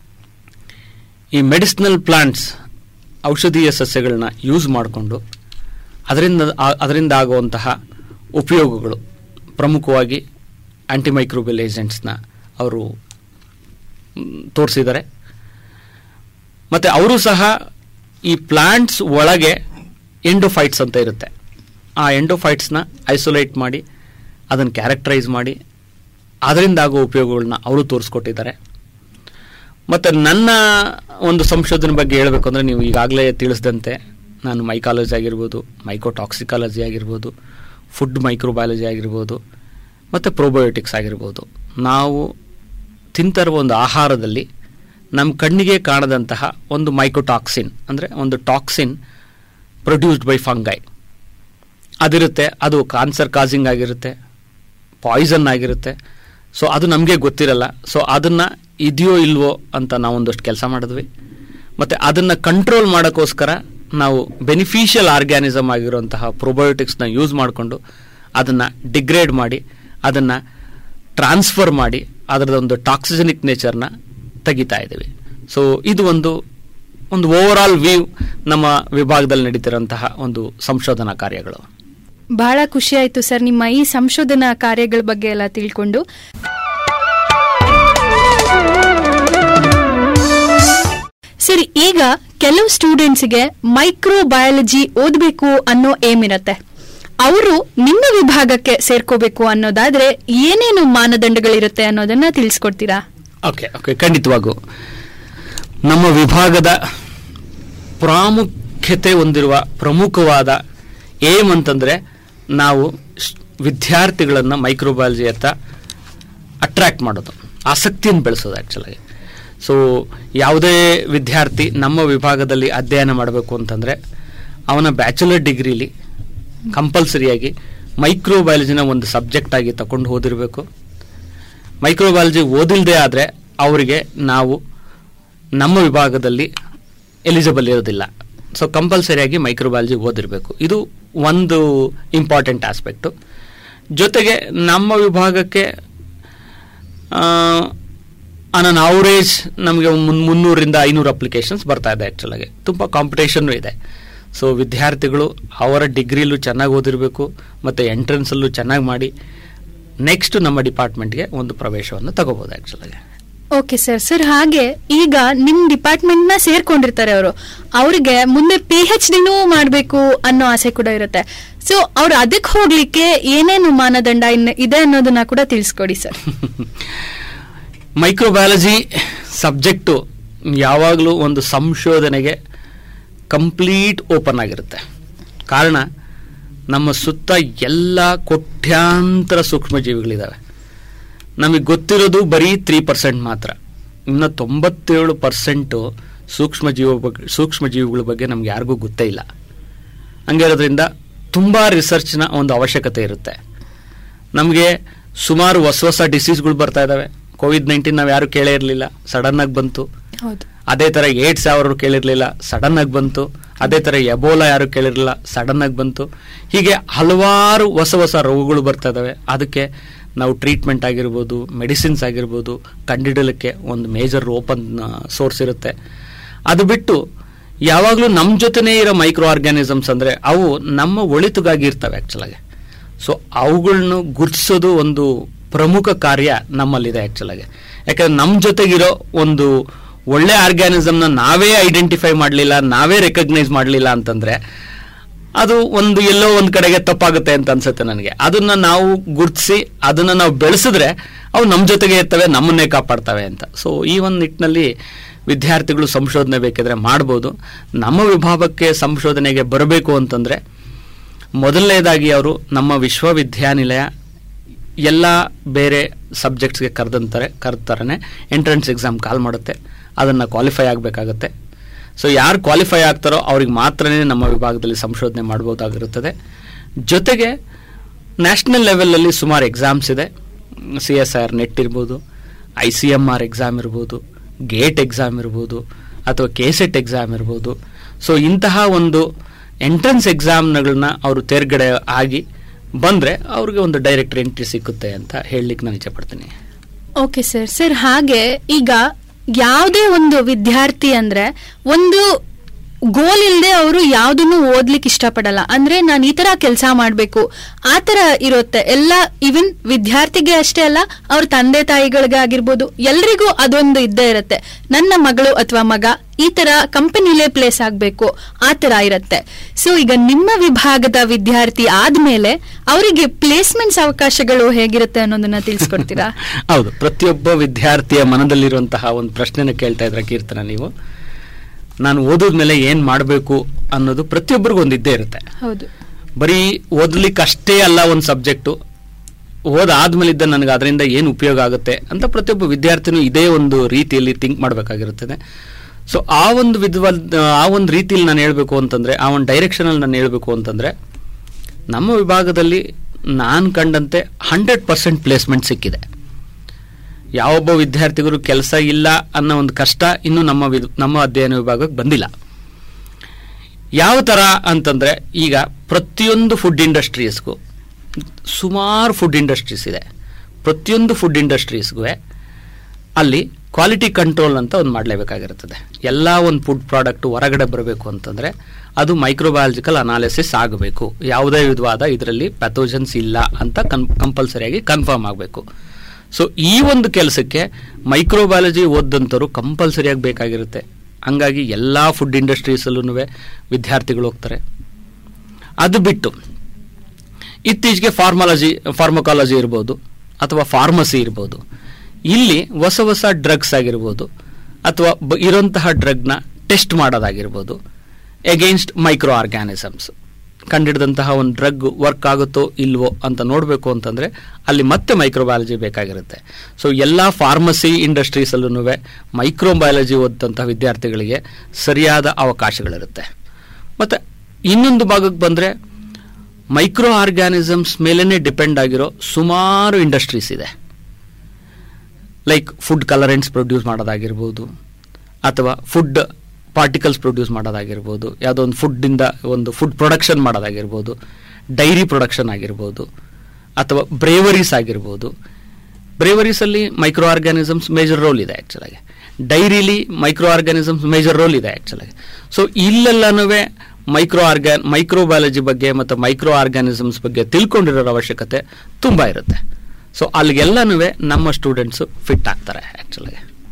ಈ ಮೆಡಿಸಿನಲ್ ಪ್ಲಾಂಟ್ಸ್ ಔಷಧೀಯ ಸಸ್ಯಗಳನ್ನ ಯೂಸ್ ಮಾಡಿಕೊಂಡು ಅದರಿಂದ ಆ- ಅದರಿಂದ ಆಗುವಂತಹ ಉಪಯೋಗಗಳು ಪ್ರಮುಖವಾಗಿ ಆಂಟಿಮೈಕ್ರೋಬಿಯಲ್ ಏಜೆಂಟ್ಸ್ನ ಅವರು ತೋರಿಸಿದ್ದಾರೆ ಮತ್ತು ಅವರು ಸಹ ಈ ಪ್ಲಾಂಟ್ಸ್ ಒಳಗೆ ಎಂಡೋಫೈಟ್ಸ್ ಅಂತ ಇರುತ್ತೆ ಆ ಎಂಡೋಫೈಟ್ಸ್ನ ಐಸೋಲೇಟ್ ಮಾಡಿ ಅದನ್ನು ಕ್ಯಾರೆಕ್ಟರೈಸ್ ಮಾಡಿ ಅದರಿಂದ ಆಗೋ ಉಪಯೋಗಗಳನ್ನ ಅವರು ತೋರಿಸ್ಕೊಟ್ಟಿದ್ದಾರೆ ಮತ್ತು ನನ್ನ ಒಂದು ಸಂಶೋಧನೆ ಬಗ್ಗೆ ಹೇಳಬೇಕು ಅಂದರೆ ನೀವು ಈಗಾಗಲೇ ತಿಳಿಸಿದಂತೆ ನಾನು ಮೈಕಾಲಜಿ ಆಗಿರ್ಬೋದು ಮೈಕೋಟಾಕ್ಸಿಕಾಲಜಿ ಆಗಿರ್ಬೋದು ಫುಡ್ ಮೈಕ್ರೋಬಯಾಲಜಿ ಆಗಿರ್ಬೋದು ಮತ್ತು ಪ್ರೋಬಯೋಟಿಕ್ಸ್ ಆಗಿರ್ಬೋದು ನಾವು ತಿಂತರುವ ಒಂದು ಆಹಾರದಲ್ಲಿ ನಮ್ಮ ಕಣ್ಣಿಗೆ ಕಾಣದಂತಹ ಒಂದು ಮೈಕೋಟಾಕ್ಸಿನ್ ಅಂದರೆ ಒಂದು ಟಾಕ್ಸಿನ್ ಪ್ರೊಡ್ಯೂಸ್ಡ್ ಬೈ ಫಂಗೈ ಅದಿರುತ್ತೆ ಅದು ಕ್ಯಾನ್ಸರ್ ಕಾಸಿಂಗ್ ಆಗಿರುತ್ತೆ ಪಾಯ್ಸನ್ ಆಗಿರುತ್ತೆ ಸೊ ಅದು ನಮಗೆ ಗೊತ್ತಿರಲ್ಲ ಸೊ ಅದನ್ನು ಇದೆಯೋ ಇಲ್ವೋ ಅಂತ ನಾವು ಒಂದಷ್ಟು ಕೆಲಸ ಮಾಡಿದ್ವಿ ಮತ್ತು ಅದನ್ನು ಕಂಟ್ರೋಲ್ ಮಾಡೋಕ್ಕೋಸ್ಕರ ನಾವು ಬೆನಿಫಿಷಿಯಲ್ ಆರ್ಗ್ಯಾನಿಸಮ್ ಆಗಿರುವಂತಹ ಪ್ರೊಬಯೋಟಿಕ್ಸ್ನ ಯೂಸ್ ಮಾಡಿಕೊಂಡು ಅದನ್ನು ಡಿಗ್ರೇಡ್ ಮಾಡಿ ಅದನ್ನು ಟ್ರಾನ್ಸ್ಫರ್ ಮಾಡಿ ಅದರದೊಂದು ಟಾಕ್ಸಿಜನಿಕ್ ನೇಚರ್ನ ತೆಗಿತಾ ಇದ್ದೀವಿ ಸೊ ಇದು ಒಂದು ಒಂದು ಓವರ್ ಆಲ್ ವ್ಯೂ ನಮ್ಮ ವಿಭಾಗದಲ್ಲಿ ನಡೀತಿರೋಂತಹ ಒಂದು ಸಂಶೋಧನಾ ಕಾರ್ಯಗಳು ಬಹಳ ಖುಷಿ ಆಯ್ತು ಸರ್ ನಿಮ್ಮ ಈ ಸಂಶೋಧನಾ ಕಾರ್ಯಗಳ ಬಗ್ಗೆ ಎಲ್ಲ ತಿಳ್ಕೊಂಡು ಸರಿ ಈಗ ಕೆಲವು ಸ್ಟೂಡೆಂಟ್ಸ್ಗೆ ಮೈಕ್ರೋ ಬಯಾಲಜಿ ಓದಬೇಕು ಅನ್ನೋ ಏಮ್ ಇರತ್ತೆ ಅವರು ನಿಮ್ಮ ವಿಭಾಗಕ್ಕೆ ಸೇರ್ಕೋಬೇಕು ಅನ್ನೋದಾದ್ರೆ ಏನೇನು ಮಾನದಂಡಗಳಿರುತ್ತೆ ಅನ್ನೋದನ್ನ ತಿಳಿಸ್ಕೊಡ್ತೀರಾ ಓಕೆ ಓಕೆ ಖಂಡಿತವಾಗೂ ನಮ್ಮ ವಿಭಾಗದ ಪ್ರಾಮುಖ್ಯತೆ ಹೊಂದಿರುವ ಪ್ರಮುಖವಾದ ಏಮ್ ಅಂತಂದರೆ ನಾವು ಸ್- ವಿದ್ಯಾರ್ಥಿಗಳನ್ನು ಮೈಕ್ರೋಬಯಾಲಜಿಯತ್ತ ಅಟ್ರ್ಯಾಕ್ಟ್ ಮಾಡೋದು ಆಸಕ್ತಿಯನ್ನು ಬೆಳೆಸೋದು ಆ್ಯಕ್ಚುಲಾಗಿ ಸೊ ಯಾವುದೇ ವಿದ್ಯಾರ್ಥಿ ನಮ್ಮ ವಿಭಾಗದಲ್ಲಿ ಅಧ್ಯಯನ ಮಾಡಬೇಕು ಅಂತಂದರೆ ಅವನ ಬ್ಯಾಚುಲರ್ ಡಿಗ್ರಿಲಿ ಕಂಪಲ್ಸರಿಯಾಗಿ ಮೈಕ್ರೋಬಯಾಲಜಿನ ಒಂದು ಸಬ್ಜೆಕ್ಟ್ ಆಗಿ ತಗೊಂಡು ಓದಿರಬೇಕು ಮೈಕ್ರೋಬಯಾಲಜಿ ಓದಿಲ್ಲದೆ ಆದರೆ ಅವರಿಗೆ ನಾವು ನಮ್ಮ ವಿಭಾಗದಲ್ಲಿ ಎಲಿಜಿಬಲ್ ಇರೋದಿಲ್ಲ ಸೊ ಕಂಪಲ್ಸರಿಯಾಗಿ ಮೈಕ್ರೋಬಯಾಲಜಿ ಓದಿರಬೇಕು ಇದು ಒಂದು ಇಂಪಾರ್ಟೆಂಟ್ ಆಸ್ಪೆಕ್ಟು ಜೊತೆಗೆ ನಮ್ಮ ವಿಭಾಗಕ್ಕೆ ಆನ್ ಅನ್ ಅವರೇಜ್ ನಮಗೆ ಮುನ್ ಮುನ್ನೂರಿಂದ ಐನೂರು ಅಪ್ಲಿಕೇಶನ್ಸ್ ಬರ್ತಾ ಇದೆ ಆ್ಯಕ್ಚುಲಾಗಿ ತುಂಬ ಕಾಂಪಿಟೇಷನ್ನು ಇದೆ ಸೊ ವಿದ್ಯಾರ್ಥಿಗಳು ಅವರ ಡಿಗ್ರಿಲೂ ಚೆನ್ನಾಗಿ ಓದಿರಬೇಕು ಮತ್ತು ಎಂಟ್ರೆನ್ಸಲ್ಲೂ ಚೆನ್ನಾಗಿ ಮಾಡಿ ನೆಕ್ಸ್ಟ್ ನಮ್ಮ ಡಿಪಾರ್ಟ್ಮೆಂಟ್ಗೆ ಒಂದು ಪ್ರವೇಶವನ್ನು ತಗೋಬೋದು ಆ್ಯಕ್ಚುಲಾಗಿ ಓಕೆ ಸರ್ ಸರ್ ಹಾಗೆ ಈಗ ನಿಮ್ ಡಿಪಾರ್ಟ್ಮೆಂಟ್ ನ ಸೇರ್ಕೊಂಡಿರ್ತಾರೆ ಅವರು ಅವರಿಗೆ ಮುಂದೆ ಪಿ ಎಚ್ ಡಿನೂ ಮಾಡಬೇಕು ಅನ್ನೋ ಆಸೆ ಕೂಡ ಇರುತ್ತೆ ಸೊ ಅವ್ರು ಅದಕ್ಕೆ ಹೋಗ್ಲಿಕ್ಕೆ ಏನೇನು ಮಾನದಂಡ ಇನ್- ಇದೆ ಅನ್ನೋದನ್ನ ಕೂಡ ತಿಳಿಸ್ಕೊಡಿ ಸರ್ ಮೈಕ್ರೋಬಯಾಲಜಿ ಸಬ್ಜೆಕ್ಟು ಯಾವಾಗಲೂ ಒಂದು ಸಂಶೋಧನೆಗೆ ಕಂಪ್ಲೀಟ್ ಓಪನ್ ಆಗಿರುತ್ತೆ ಕಾರಣ ನಮ್ಮ ಸುತ್ತ ಎಲ್ಲ ಕೋಟ್ಯಾಂತರ ಸೂಕ್ಷ್ಮಜೀವಿಗಳಿದ್ದಾವೆ ನಮಗೆ ಗೊತ್ತಿರೋದು ಬರೀ ತ್ರೀ ಪರ್ಸೆಂಟ್ ಮಾತ್ರ ಇನ್ನು ತೊಂಬತ್ತೇಳು ಪರ್ಸೆಂಟು ಸೂಕ್ಷ್ಮಜೀವ ಬಗ್ಗೆ ಸೂಕ್ಷ್ಮಜೀವಿಗಳ ಬಗ್ಗೆ ನಮ್ಗೆ ಯಾರಿಗೂ ಗೊತ್ತೇ ಇಲ್ಲ ಹಂಗಿರೋದ್ರಿಂದ ತುಂಬ ರಿಸರ್ಚ್ನ ಒಂದು ಅವಶ್ಯಕತೆ ಇರುತ್ತೆ ನಮಗೆ ಸುಮಾರು ಹೊಸ ಹೊಸ ಡಿಸೀಸ್ಗಳು ಬರ್ತಾ ಇದ್ದಾವೆ ಕೋವಿಡ್ ನೈನ್ಟೀನ್ ನಾವು ಯಾರು ಕೇಳೇ ಇರಲಿಲ್ಲ ಸಡನ್ನಾಗಿ ಬಂತು ಹೌದು ಅದೇ ಥರ ಏಡ್ಸ್ ಯಾರು ಕೇಳಿರಲಿಲ್ಲ ಸಡನ್ನಾಗಿ ಬಂತು ಅದೇ ಥರ ಎಬೋಲಾ ಯಾರು ಕೇಳಿರಲಿಲ್ಲ ಸಡನ್ನಾಗಿ ಬಂತು ಹೀಗೆ ಹಲವಾರು ಹೊಸ ಹೊಸ ರೋಗಗಳು ಬರ್ತಾ ಇದ್ದಾವೆ ಅದಕ್ಕೆ ನಾವು ಟ್ರೀಟ್ಮೆಂಟ್ ಆಗಿರ್ಬೋದು ಮೆಡಿಸಿನ್ಸ್ ಆಗಿರ್ಬೋದು ಕಂಡಿಡಲಿಕ್ಕೆ ಒಂದು ಮೇಜರ್ ಓಪನ್ ಸೋರ್ಸ್ ಇರುತ್ತೆ ಅದು ಬಿಟ್ಟು ಯಾವಾಗಲೂ ನಮ್ಮ ಜೊತೆನೇ ಇರೋ ಮೈಕ್ರೋ ಆರ್ಗ್ಯಾನಿಸಮ್ಸ್ ಅಂದರೆ ಅವು ನಮ್ಮ ಒಳಿತುಗಾಗಿ ಇರ್ತವೆ ಆ್ಯಕ್ಚುಲಾಗಿ ಸೊ ಅವುಗಳನ್ನು ಗುರುತಿಸೋದು ಒಂದು ಪ್ರಮುಖ ಕಾರ್ಯ ನಮ್ಮಲ್ಲಿದೆ ಆ್ಯಕ್ಚುಲಾಗಿ ಯಾಕಂದ್ರೆ ನಮ್ಮ ಜೊತೆಗಿರೋ ಒಂದು ಒಳ್ಳೆ ಆರ್ಗ್ಯಾನಿಸಮ್ನ ನಾವೇ ಐಡೆಂಟಿಫೈ ಮಾಡಲಿಲ್ಲ ನಾವೇ ರೆಕಗ್ನೈಸ್ ಮಾಡಲಿಲ್ಲ ಅಂತಂದ್ರೆ ಅದು ಒಂದು ಎಲ್ಲೋ ಒಂದು ಕಡೆಗೆ ತಪ್ಪಾಗುತ್ತೆ ಅಂತ ಅನ್ಸುತ್ತೆ ನನಗೆ ಅದನ್ನ ನಾವು ಗುರುತಿಸಿ ಅದನ್ನ ನಾವು ಬೆಳೆಸಿದ್ರೆ ಅವು ನಮ್ಮ ಜೊತೆಗೆ ಇರ್ತವೆ ನಮ್ಮನ್ನೇ ಕಾಪಾಡ್ತವೆ ಅಂತ ಸೊ ಈ ಒಂದು ನಿಟ್ಟಿನಲ್ಲಿ ವಿದ್ಯಾರ್ಥಿಗಳು ಸಂಶೋಧನೆ ಬೇಕಿದ್ರೆ ಮಾಡ್ಬೋದು ನಮ್ಮ ವಿಭಾಗಕ್ಕೆ ಸಂಶೋಧನೆಗೆ ಬರಬೇಕು ಅಂತಂದ್ರೆ ಮೊದಲನೇದಾಗಿ ಅವರು ನಮ್ಮ ವಿಶ್ವವಿದ್ಯಾನಿಲಯ ಎಲ್ಲ ಬೇರೆ ಸಬ್ಜೆಕ್ಟ್ಸ್ಗೆ ಕರೆದಂತಾರೆ ಕರೆತಾರನೆ ಎಂಟ್ರೆನ್ಸ್ ಎಕ್ಸಾಮ್ ಕಾಲ್ ಮಾಡುತ್ತೆ ಅದನ್ನು ಕ್ವಾಲಿಫೈ ಆಗಬೇಕಾಗತ್ತೆ ಸೊ ಯಾರು ಕ್ವಾಲಿಫೈ ಆಗ್ತಾರೋ ಅವ್ರಿಗೆ ಮಾತ್ರನೇ ನಮ್ಮ ವಿಭಾಗದಲ್ಲಿ ಸಂಶೋಧನೆ ಮಾಡ್ಬೋದಾಗಿರುತ್ತದೆ ಜೊತೆಗೆ ನ್ಯಾಷನಲ್ ಲೆವೆಲಲ್ಲಿ ಸುಮಾರು ಎಕ್ಸಾಮ್ಸ್ ಇದೆ ಸಿ ಎಸ್ ಆರ್ ನೆಟ್ ಇರ್ಬೋದು I C M R exam ಇರ್ಬೋದು ಗೇಟ್ ಎಕ್ಸಾಮ್ ಇರ್ಬೋದು ಅಥವಾ ಕೆ ಸೆಟ್ ಎಕ್ಸಾಮ್ ಇರ್ಬೋದು ಸೊ ಇಂತಹ ಒಂದು ಎಂಟ್ರೆನ್ಸ್ ಎಕ್ಸಾಮ್ಗಳನ್ನ ಅವರು ತೇರ್ಗಡೆ ಆಗಿ ಬಂದರೆ ಅವ್ರಿಗೆ ಒಂದು ಡೈರೆಕ್ಟ್ ಎಂಟ್ರಿ ಸಿಕ್ಕುತ್ತೆ ಅಂತ ಹೇಳಲಿಕ್ಕೆ ನಾನು ಇಚ್ಛಪಡ್ತೀನಿ ಓಕೆ ಸರ್ ಸರ್ ಹಾಗೆ ಈಗ ಯಾವುದೇ ಒಂದು ವಿದ್ಯಾರ್ಥಿ ಅಂದ್ರೆ ಒಂದು ಗೋಲ್ ಇಲ್ಲದೆ ಅವರು ಯಾವ್ದನ್ನು ಓದ್ಲಿಕ್ಕೆ ಇಷ್ಟಪಡಲ್ಲ ಅಂದ್ರೆ ನಾನು ಈ ತರ ಕೆಲಸ ಮಾಡ್ಬೇಕು ಆ ತರ ಇರುತ್ತೆ ಎಲ್ಲ ಇವನ್ ವಿದ್ಯಾರ್ಥಿಗೆ ಅಷ್ಟೇ ಅಲ್ಲ ಅವ್ರ ತಂದೆ ತಾಯಿಗಳಿಗೆ ಆಗಿರ್ಬೋದು ಎಲ್ರಿಗೂ ಅದೊಂದು ಇದ್ದೇ ಇರುತ್ತೆ ನನ್ನ ಮಗಳು ಅಥವಾ ಮಗ ಈ ತರ ಕಂಪನಿಲೇ ಪ್ಲೇಸ್ ಆಗ್ಬೇಕು ಆ ತರ ಇರುತ್ತೆ ಸೊ ಈಗ ನಿಮ್ಮ ವಿಭಾಗದ ವಿದ್ಯಾರ್ಥಿ ಆದ್ಮೇಲೆ ಅವರಿಗೆ ಪ್ಲೇಸ್ಮೆಂಟ್ಸ್ ಅವಕಾಶಗಳು ಹೇಗಿರುತ್ತೆ ಅನ್ನೋದನ್ನ ತಿಳಿಸ್ಕೊಡ್ತೀರಾ ಹೌದು ಪ್ರತಿಯೊಬ್ಬ ವಿದ್ಯಾರ್ಥಿಯ ಮನದಲ್ಲಿರುವಂತಹ ಒಂದು ಪ್ರಶ್ನೆನ ಕೇಳ್ತಾ ಇದ್ರ ಕೀರ್ತನ ನೀವು ನಾನು ಓದಿದ್ಮೇಲೆ ಏನು ಮಾಡಬೇಕು ಅನ್ನೋದು ಪ್ರತಿಯೊಬ್ಬರಿಗೂ ಒಂದು ಇದ್ದೇ ಇರುತ್ತೆ ಹೌದು ಬರೀ ಓದ್ಲಿಕ್ಕೆ ಅಷ್ಟೇ ಅಲ್ಲ ಒಂದು ಸಬ್ಜೆಕ್ಟು ಓದಾದ್ಮೇಲಿದ್ದ ನನಗೆ ಅದರಿಂದ ಏನು ಉಪಯೋಗ ಆಗುತ್ತೆ ಅಂತ ಪ್ರತಿಯೊಬ್ಬ ವಿದ್ಯಾರ್ಥಿನೂ ಇದೇ ಒಂದು ರೀತಿಯಲ್ಲಿ ಥಿಂಕ್ ಮಾಡಬೇಕಾಗಿರುತ್ತದೆ ಸೊ ಆ ಒಂದು ವಿದ್ವ ಆ ಒಂದು ರೀತಿಯಲ್ಲಿ ನಾನು ಹೇಳಬೇಕು ಅಂತಂದರೆ ಆ ಒಂದು ಡೈರೆಕ್ಷನಲ್ಲಿ ನಾನು ಹೇಳಬೇಕು ಅಂತಂದರೆ ನಮ್ಮ ವಿಭಾಗದಲ್ಲಿ ನಾನು ಕಂಡಂತೆ ಹಂಡ್ರೆಡ್ ಪರ್ಸೆಂಟ್ ಪ್ಲೇಸ್ಮೆಂಟ್ ಸಿಕ್ಕಿದೆ ಯಾವೊಬ್ಬ ವಿದ್ಯಾರ್ಥಿಗಳು ಕೆಲಸ ಇಲ್ಲ ಅನ್ನೋ ಒಂದು ಕಷ್ಟ ಇನ್ನೂ ನಮ್ಮ ವಿದ್ ನಮ್ಮ ಅಧ್ಯಯನ ವಿಭಾಗಕ್ಕೆ ಬಂದಿಲ್ಲ ಯಾವ ಥರ ಅಂತಂದರೆ ಈಗ ಪ್ರತಿಯೊಂದು ಫುಡ್ ಇಂಡಸ್ಟ್ರೀಸ್ಗೂ ಸುಮಾರು ಫುಡ್ ಇಂಡಸ್ಟ್ರೀಸ್ ಇದೆ ಪ್ರತಿಯೊಂದು ಫುಡ್ ಇಂಡಸ್ಟ್ರೀಸ್ಗೂ ಅಲ್ಲಿ ಕ್ವಾಲಿಟಿ ಕಂಟ್ರೋಲ್ ಅಂತ ಒಂದು ಮಾಡಲೇಬೇಕಾಗಿರುತ್ತದೆ ಎಲ್ಲ ಒಂದು ಫುಡ್ ಪ್ರಾಡಕ್ಟ್ ಹೊರಗಡೆ ಬರಬೇಕು ಅಂತಂದರೆ ಅದು ಮೈಕ್ರೋಬಯಾಲಜಿಕಲ್ ಅನಾಲಿಸಿಸ್ ಆಗಬೇಕು ಯಾವುದೇ ವಿಧವಾದ ಇದರಲ್ಲಿ ಪ್ಯಾಥೋಜನ್ಸ್ ಇಲ್ಲ ಅಂತ ಕನ್ ಕಂಪಲ್ಸರಿಯಾಗಿ ಕನ್ಫರ್ಮ್ ಆಗಬೇಕು ಸೊ ಈ ಒಂದು ಕೆಲಸಕ್ಕೆ ಮೈಕ್ರೋಬಯಾಲಜಿ ಓದಂಥವ್ರು ಕಂಪಲ್ಸರಿಯಾಗಿ ಬೇಕಾಗಿರುತ್ತೆ ಹಂಗಾಗಿ ಎಲ್ಲ ಫುಡ್ ಇಂಡಸ್ಟ್ರೀಸಲ್ಲೂ ವಿದ್ಯಾರ್ಥಿಗಳು ಹೋಗ್ತಾರೆ ಅದು ಬಿಟ್ಟು ಇತ್ತೀಚೆಗೆ ಫಾರ್ಮಾಲಜಿ ಫಾರ್ಮಕಾಲಜಿ ಇರ್ಬೋದು ಅಥವಾ ಫಾರ್ಮಸಿ ಇರ್ಬೋದು ಇಲ್ಲಿ ಹೊಸ ಹೊಸ ಡ್ರಗ್ಸ್ ಆಗಿರ್ಬೋದು ಅಥವಾ ಬ ಇರೋಂತಹ ಡ್ರಗ್ನ ಟೆಸ್ಟ್ ಮಾಡೋದಾಗಿರ್ಬೋದು ಎಗೇನ್ಸ್ಟ್ ಮೈಕ್ರೋ ಆರ್ಗ್ಯಾನಿಸಮ್ಸ್ ಕಂಡಿಡಿದಂತಹ ಒಂದು ಡ್ರಗ್ ವರ್ಕ್ ಆಗುತ್ತೋ ಇಲ್ವೋ ಅಂತ ನೋಡಬೇಕು ಅಂತಂದರೆ ಅಲ್ಲಿ ಮತ್ತೆ ಮೈಕ್ರೋಬಯಾಲಜಿ ಬೇಕಾಗಿರುತ್ತೆ ಸೊ ಎಲ್ಲ ಫಾರ್ಮಸಿ ಇಂಡಸ್ಟ್ರೀಸಲ್ಲೂ ಮೈಕ್ರೋಬಯಾಲಜಿ ಓದಂತಹ ವಿದ್ಯಾರ್ಥಿಗಳಿಗೆ ಸರಿಯಾದ ಅವಕಾಶಗಳಿರುತ್ತೆ ಮತ್ತು ಇನ್ನೊಂದು ಭಾಗಕ್ಕೆ ಬಂದರೆ ಮೈಕ್ರೋ ಆರ್ಗ್ಯಾನಿಸಮ್ಸ್ ಮೇಲೇ ಡಿಪೆಂಡ್ ಆಗಿರೋ ಸುಮಾರು ಇಂಡಸ್ಟ್ರೀಸ್ ಇದೆ ಲೈಕ್ ಫುಡ್ ಕಲರೆಂಟ್ಸ್ ಪ್ರೊಡ್ಯೂಸ್ ಮಾಡೋದಾಗಿರ್ಬೋದು ಅಥವಾ ಫುಡ್ ಪಾರ್ಟಿಕಲ್ಸ್ ಪ್ರೊಡ್ಯೂಸ್ ಮಾಡೋದಾಗಿರ್ಬೋದು ಯಾವುದೋ ಒಂದು ಫುಡ್ಡಿಂದ ಒಂದು ಫುಡ್ ಪ್ರೊಡಕ್ಷನ್ ಮಾಡೋದಾಗಿರ್ಬೋದು ಡೈರಿ ಪ್ರೊಡಕ್ಷನ್ ಆಗಿರ್ಬೋದು ಅಥವಾ ಬ್ರೇವರೀಸ್ ಆಗಿರ್ಬೋದು ಬ್ರೇವರೀಸಲ್ಲಿ ಮೈಕ್ರೋ ಆರ್ಗ್ಯಾನಿಸಮ್ಸ್ ಮೇಜರ್ ರೋಲ್ ಇದೆ ಆ್ಯಕ್ಚುಲಾಗಿ ಡೈರಿಲಿ ಮೈಕ್ರೋ ಆರ್ಗ್ಯಾನಿಸಮ್ಸ್ ಮೇಜರ್ ರೋಲ್ ಇದೆ ಆ್ಯಕ್ಚುಲಾಗಿ ಸೊ ಇಲ್ಲೆಲ್ಲನೂ ಮೈಕ್ರೋ ಆರ್ಗ್ಯಾನ್ ಮೈಕ್ರೋಬಯಾಲಜಿ ಬಗ್ಗೆ ಮತ್ತು ಮೈಕ್ರೋ ಆರ್ಗ್ಯಾನಿಸಮ್ಸ್ ಬಗ್ಗೆ ತಿಳ್ಕೊಂಡಿರೋ ಅವಶ್ಯಕತೆ ತುಂಬ ಇರುತ್ತೆ ಸೊ ಅಲ್ಲಿಗೆಲ್ಲನೂ ನಮ್ಮ ಸ್ಟೂಡೆಂಟ್ಸು ಫಿಟ್ ಆಗ್ತಾರೆ ಆ್ಯಕ್ಚುಲಾಗಿ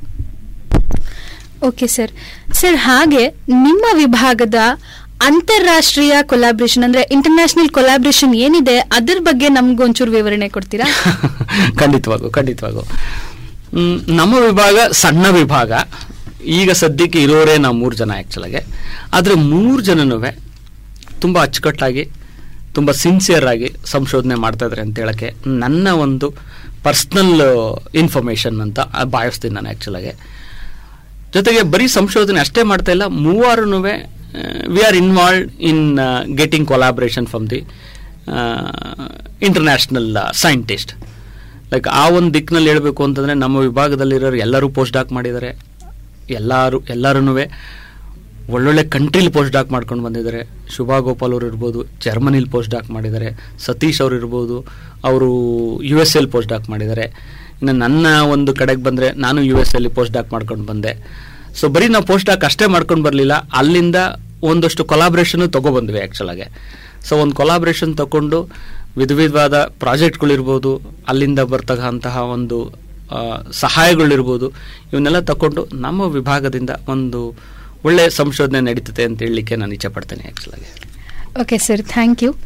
ಓಕೆ ಸರ್ ಸರ್ ಹಾಗೆ ನಿಮ್ಮ ವಿಭಾಗದ ಅಂತಾರಾಷ್ಟ್ರೀಯ ಕೊಲಾಬ್ರೇಷನ್ ಅಂದ್ರೆ ಇಂಟರ್ನ್ಯಾಷನಲ್ ಕೊಲಾಬ್ರೇಷನ್ ಏನಿದೆ ಅದರ ಬಗ್ಗೆ ನಮ್ಗೊಂಚೂರು ವಿವರಣೆ ಕೊಡ್ತೀರಾ ಖಂಡಿತವಾಗೂ ಖಂಡಿತವಾಗೂ ಮ್, ನಮ್ಮ ವಿಭಾಗ ಸಣ್ಣ ವಿಭಾಗ ಈಗ ಸದ್ಯಕ್ಕೆ ಇರೋರೇ ನಾವು ಮೂರು ಜನ ಆ್ಯಕ್ಚುಲಾಗೆ ಆದರೆ ಮೂರು ಜನನೂ ತುಂಬ ಅಚ್ಚುಕಟ್ಟಾಗಿ ತುಂಬ ಸಿನ್ಸಿಯರ್ ಆಗಿ ಸಂಶೋಧನೆ ಮಾಡ್ತಾ ಇದ್ದಾರೆ ಅಂತ ಹೇಳಕ್ಕೆ ನನ್ನ ಒಂದು ಪರ್ಸ್ನಲ್ ಇನ್ಫಾರ್ಮೇಷನ್ ಅಂತ ಭಾವಿಸ್ತೀನಿ ನಾನು ಆ್ಯಕ್ಚುಲಾಗೆ ಜೊತೆಗೆ ಬರೀ ಸಂಶೋಧನೆ ಅಷ್ಟೇ ಮಾಡ್ತಾ ಇಲ್ಲ ಮೂವಾರೂ we are involve in getting collaboration from the international scientist like ಆ ಒಂದು ದಿಕ್ಕಿನಲ್ಲಿ ಹೇಳಬೇಕು ಅಂತಂದರೆ ನಮ್ಮ ವಿಭಾಗದಲ್ಲಿರೋರು ಎಲ್ಲರೂ ಪೋಸ್ಟ್ ಡಾಕ್ ಮಾಡಿದ್ದಾರೆ ಎಲ್ಲರೂ ಎಲ್ಲರೂ ಒಳ್ಳೊಳ್ಳೆ ಕಂಟ್ರಿಲಿ ಪೋಸ್ಟ್ ಡಾಕ್ ಮಾಡ್ಕೊಂಡು ಬಂದಿದ್ದಾರೆ ಶುಭಾ ಗೋಪಾಲ್ ಅವರು ಇರ್ಬೋದು ಜರ್ಮನಿಲಿ ಪೋಸ್ಟ್ ಡಾಕ್ ಮಾಡಿದ್ದಾರೆ ಸತೀಶ್ ಅವರು ಇರ್ಬೋದು ಅವರು ಯು ಎಸ್ ಎಲ್ ಪೋಸ್ಟ್ ಡಾಕ್ ಮಾಡಿದ್ದಾರೆ ಇನ್ನು ನನ್ನ ಒಂದು ಕಡೆಗೆ ಬಂದರೆ ನಾನು ಯು ಎಸ್ ಎಲ್ಲಿ ಪೋಸ್ಟ್ ಡಾಕ್ ಮಾಡ್ಕೊಂಡು ಬಂದೆ ಸೊ ಬರೀ ನಾವು ಪೋಸ್ಟ್ ಡಾಕ್ ಅಷ್ಟೇ ಮಾಡ್ಕೊಂಡು ಬರಲಿಲ್ಲ ಅಲ್ಲಿಂದ ಒಂದಷ್ಟು ಕೊಲಾಬ್ರೇಷನ್ ತೊಗೊಬಂದ್ವಿ ಆ್ಯಕ್ಚುಲಾಗೆ ಸೊ ಒಂದು ಕೊಲಾಬ್ರೇಷನ್ ತಗೊಂಡು ವಿಧ ವಿಧವಾದ ಪ್ರಾಜೆಕ್ಟ್ಗಳಿರ್ಬೋದು ಅಲ್ಲಿಂದ ಬರ್ತಕ್ಕಂತಹ ಒಂದು ಆ, ಸಹಾಯಗಳಿರ್ಬೋದು ಇವನ್ನೆಲ್ಲ ತಗೊಂಡು ನಮ್ಮ ವಿಭಾಗದಿಂದ ಒಂದು ಒಳ್ಳೆ ಸಂಶೋಧನೆ ನಡೀತದೆ ಅಂತ ಹೇಳಲಿಕ್ಕೆ ನಾನು ಇಚ್ಛೆ ಪಡ್ತೇನೆ ಆ್ಯಕ್ಚುಲಾಗಿ okay sir thank you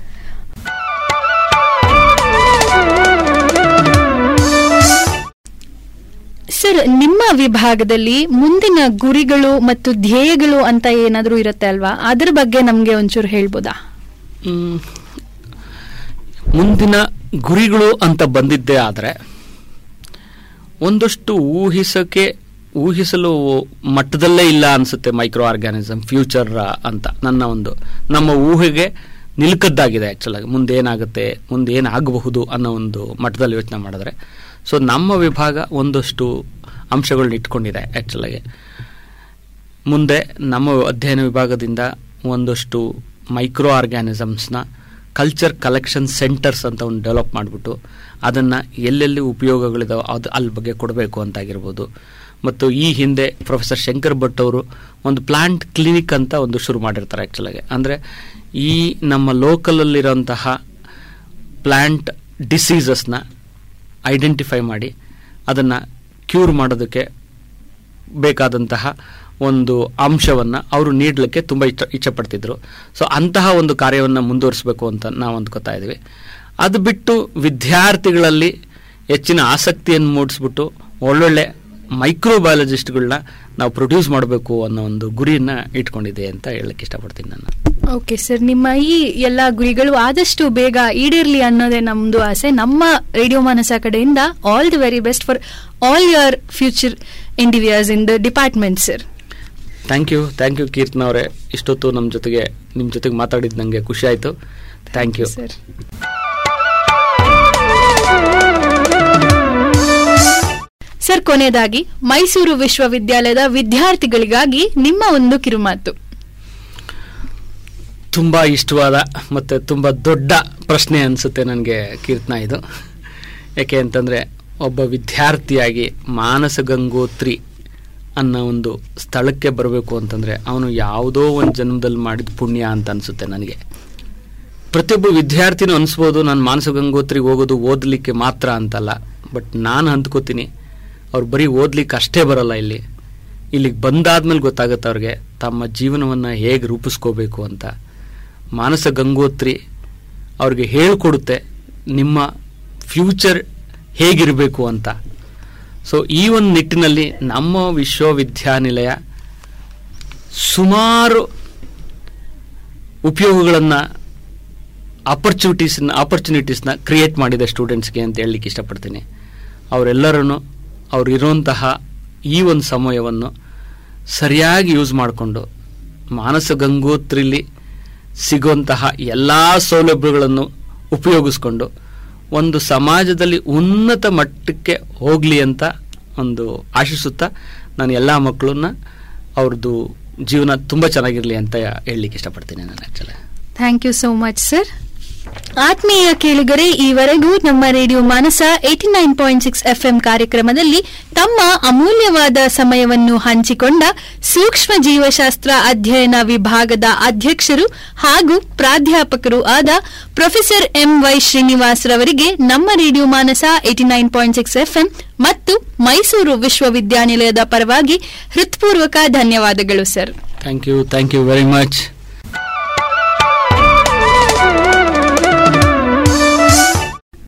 sir ನಿಮ್ಮ ವಿಭಾಗದಲ್ಲಿ ಮುಂದಿನ ಗುರಿಗಳು ಮತ್ತು ಧ್ಯೇಯಗಳು ಅಂತ ಏನಾದರೂ ಇರುತ್ತೆ ಅಲ್ವಾ ಅದ್ರ ಬಗ್ಗೆ ನಮಗೆ ಒಂಚೂರು ಹೇಳ್ಬೋದಾ ಮ್, ಮುಂದಿನ ಗುರಿಗಳು ಅಂತ ಬಂದಿದ್ದೇ ಆದರೆ ಒಂದಷ್ಟು ಊಹಿಸಕ್ಕೆ ಊಹಿಸಲು ಮಟ್ಟದಲ್ಲೇ ಇಲ್ಲ ಅನಿಸುತ್ತೆ ಮೈಕ್ರೋ ಆರ್ಗ್ಯಾನಿಸಮ್ ಫ್ಯೂಚರ್ ಅಂತ ನನ್ನ ಒಂದು ನಮ್ಮ ಊಹೆಗೆ ನಿಲ್ಕದ್ದಾಗಿದೆ ಆ್ಯಕ್ಚುಲಾಗಿ ಮುಂದೆ ಏನಾಗುತ್ತೆ ಮುಂದೆ ಏನಾಗಬಹುದು ಅನ್ನೋ ಒಂದು ಮಟ್ಟದಲ್ಲಿ ಯೋಚನೆ ಮಾಡಿದ್ರೆ ಸೊ ನಮ್ಮ ವಿಭಾಗ ಒಂದಷ್ಟು ಅಂಶಗಳನ್ನ ಇಟ್ಕೊಂಡಿದೆ ಆ್ಯಕ್ಚುಲಾಗಿ ಮುಂದೆ ನಮ್ಮ ಅಧ್ಯಯನ ವಿಭಾಗದಿಂದ ಒಂದಷ್ಟು ಮೈಕ್ರೋ ಆರ್ಗ್ಯಾನಿಸಮ್ಸ್ನ ಕಲ್ಚರ್ ಕಲೆಕ್ಷನ್ ಸೆಂಟರ್ಸ್ ಅಂತ ಒಂದು ಡೆವಲಪ್ ಮಾಡಿಬಿಟ್ಟು ಅದನ್ನು ಎಲ್ಲೆಲ್ಲಿ ಉಪಯೋಗಗಳಿದಾವೆ ಅದು ಅಲ್ಲಿ ಬಗ್ಗೆ ಕೊಡಬೇಕು ಅಂತಾಗಿರ್ಬೋದು ಮತ್ತು ಈ ಹಿಂದೆ ಪ್ರೊಫೆಸರ್ ಶಂಕರ್ ಭಟ್ ಅವರು ಒಂದು ಪ್ಲಾಂಟ್ ಕ್ಲಿನಿಕ್ ಅಂತ ಒಂದು ಶುರು ಮಾಡಿರ್ತಾರೆ ಆ್ಯಕ್ಚುಲಾಗಿ ಅಂದರೆ ಈ ನಮ್ಮ ಲೋಕಲಲ್ಲಿರೋಂತಹ ಪ್ಲ್ಯಾಂಟ್ ಡಿಸೀಸಸ್ನ ಐಡೆಂಟಿಫೈ ಮಾಡಿ ಅದನ್ನು ಕ್ಯೂರ್ ಮಾಡೋದಕ್ಕೆ ಬೇಕಾದಂತಹ ಒಂದು ಅಂಶವನ್ನು ಅವರು ನೀಡಲಿಕ್ಕೆ ತುಂಬ ಇಷ್ಟ ಇಷ್ಟಪಡ್ತಿದ್ರು ಸೊ ಅಂತಹ ಒಂದು ಕಾರ್ಯವನ್ನು ಮುಂದುವರಿಸಬೇಕು ಅಂತ ನಾವು ಅಂದ್ಕೋತಾ ಇದ್ವಿ ಅದು ಬಿಟ್ಟು ವಿದ್ಯಾರ್ಥಿಗಳಲ್ಲಿ ಹೆಚ್ಚಿನ ಆಸಕ್ತಿಯನ್ನು ಮೂಡಿಸ್ಬಿಟ್ಟು ಒಳ್ಳೊಳ್ಳೆ ಮೈಕ್ರೋಬಯಾಲಜಿಸ್ಟ್ಗಳನ್ನ ನಾವು ಪ್ರೊಡ್ಯೂಸ್ ಮಾಡಬೇಕು ಅನ್ನೋ ಒಂದು ಗುರಿಯನ್ನು ಇಟ್ಕೊಂಡಿದೆ ಅಂತ ಹೇಳಕ್ಕೆ ಇಷ್ಟಪಡ್ತೀನಿ ನಾನು ಓಕೆ ಸರ್ ನಿಮ್ಮ ಈ ಎಲ್ಲ ಗುರಿಗಳು ಆದಷ್ಟು ಬೇಗ ಈಡೇರ್ಲಿ ಅನ್ನೋದೇ ನಮ್ದು ಆಸೆ ನಮ್ಮ ರೇಡಿಯೋ ಮಾನಸ ಕಡೆಯಿಂದ all the very best for all your future endeavours in the department sir thank you thank you Keerthana ಅವರೇ ಇಷ್ಟೊತ್ತು ನಮ್ಮ ಜೊತೆಗೆ ನಿಮ್ಮ ಜೊತೆಗೆ ಮಾತಾಡಿದ್ದು ನನಗೆ ಖುಷಿ ಆಯಿತು ಥ್ಯಾಂಕ್ ಯು ಸರ್ ಸರ್ ಕೊನೆಯದಾಗಿ ಮೈಸೂರು ವಿಶ್ವವಿದ್ಯಾಲಯದ ವಿದ್ಯಾರ್ಥಿಗಳಿಗಾಗಿ ನಿಮ್ಮ ಒಂದು ಕಿರುಮಾತು ತುಂಬ ಇಷ್ಟವಾದ ಮತ್ತು ತುಂಬ ದೊಡ್ಡ ಪ್ರಶ್ನೆ ಅನಿಸುತ್ತೆ ನನಗೆ ಕೀರ್ತನ ಇದು ಯಾಕೆ ಅಂತಂದರೆ ಒಬ್ಬ ವಿದ್ಯಾರ್ಥಿಯಾಗಿ ಮಾನಸ ಗಂಗೋತ್ರಿ ಅನ್ನೋ ಒಂದು ಸ್ಥಳಕ್ಕೆ ಬರಬೇಕು ಅಂತಂದರೆ ಅವನು ಯಾವುದೋ ಒಂದು ಜನ್ಮದಲ್ಲಿ ಮಾಡಿದ ಪುಣ್ಯ ಅಂತ ಅನಿಸುತ್ತೆ ನನಗೆ ಪ್ರತಿಯೊಬ್ಬ ವಿದ್ಯಾರ್ಥಿನೂ ಅನಿಸ್ಬೋದು ನಾನು ಮಾನಸ ಗಂಗೋತ್ರಿಗೆ ಹೋಗೋದು ಓದಲಿಕ್ಕೆ ಮಾತ್ರ ಅಂತಲ್ಲ ಬಟ್ ನಾನು ಅಂದ್ಕೋತೀನಿ ಅವ್ರು ಬರೀ ಓದ್ಲಿಕ್ಕೆ ಅಷ್ಟೇ ಬರಲ್ಲ ಇಲ್ಲಿ ಇಲ್ಲಿಗೆ ಬಂದಾದ್ಮೇಲೆ ಗೊತ್ತಾಗುತ್ತೆ ಅವ್ರಿಗೆ ತಮ್ಮ ಜೀವನವನ್ನು ಹೇಗೆ ರೂಪಿಸ್ಕೋಬೇಕು ಅಂತ ಮಾನಸ ಗಂಗೋತ್ರಿ ಅವ್ರಿಗೆ ಹೇಳ್ಕೊಡುತ್ತೆ ನಿಮ್ಮ ಫ್ಯೂಚರ್ ಹೇಗಿರಬೇಕು ಅಂತ ಸೊ ಈ ಒಂದು ನಿಟ್ಟಿನಲ್ಲಿ ನಮ್ಮ ವಿಶ್ವವಿದ್ಯಾನಿಲಯ ಸುಮಾರು ಉಪಯೋಗಗಳನ್ನು ಆಪರ್ಚುನಿಟೀಸ್ನ ಆಪರ್ಚುನಿಟೀಸ್ನ ಕ್ರಿಯೇಟ್ ಮಾಡಿದೆ ಸ್ಟೂಡೆಂಟ್ಸ್ಗೆ ಅಂತ ಹೇಳಲಿಕ್ಕೆ ಇಷ್ಟಪಡ್ತೀನಿ ಅವರೆಲ್ಲರೂ ಅವರಿರುವಂತಹ ಈ ಒಂದು ಸಮಯವನ್ನು ಸರಿಯಾಗಿ ಯೂಸ್ ಮಾಡಿಕೊಂಡು ಮಾನಸ ಗಂಗೋತ್ರಿಲಿ ಸಿಗುವಂತಹ ಎಲ್ಲ ಸೌಲಭ್ಯಗಳನ್ನು ಉಪಯೋಗಿಸ್ಕೊಂಡು ಒಂದು ಸಮಾಜದಲ್ಲಿ ಉನ್ನತ ಮಟ್ಟಕ್ಕೆ ಹೋಗಲಿ ಅಂತ ಒಂದು ಆಶಿಸುತ್ತಾ ನಾನು ಎಲ್ಲ ಮಕ್ಕಳನ್ನ ಅವ್ರದ್ದು ಜೀವನ ತುಂಬ ಚೆನ್ನಾಗಿರಲಿ ಅಂತ ಹೇಳಲಿಕ್ಕೆ ಇಷ್ಟಪಡ್ತೀನಿ ನಾನು actually thank you so much sir ಆತ್ಮೀಯ ಕೇಳುಗರೆ ಈವರೆಗೂ ನಮ್ಮ radio Manasa eighty nine point six FM ಕಾರ್ಯಕ್ರಮದಲ್ಲಿ ತಮ್ಮ ಅಮೂಲ್ಯವಾದ ಸಮಯವನ್ನು ಹಂಚಿಕೊಂಡ ಸೂಕ್ಷ್ಮ ಜೀವಶಾಸ್ತ್ರ ಅಧ್ಯಯನ ವಿಭಾಗದ ಅಧ್ಯಕ್ಷರು ಹಾಗೂ ಪ್ರಾಧ್ಯಾಪಕರು ಆದ ಪ್ರೊಫೆಸರ್ ಎಂ ವೈ ಶ್ರೀನಿವಾಸ್ ರವರಿಗೆ ನಮ್ಮ radio Manasa eighty nine point six FM ಮತ್ತು ಮೈಸೂರು ವಿಶ್ವವಿದ್ಯಾನಿಲಯದ ಪರವಾಗಿ ಹೃತ್ಪೂರ್ವಕ ಧನ್ಯವಾದಗಳು sir thank you thank you very much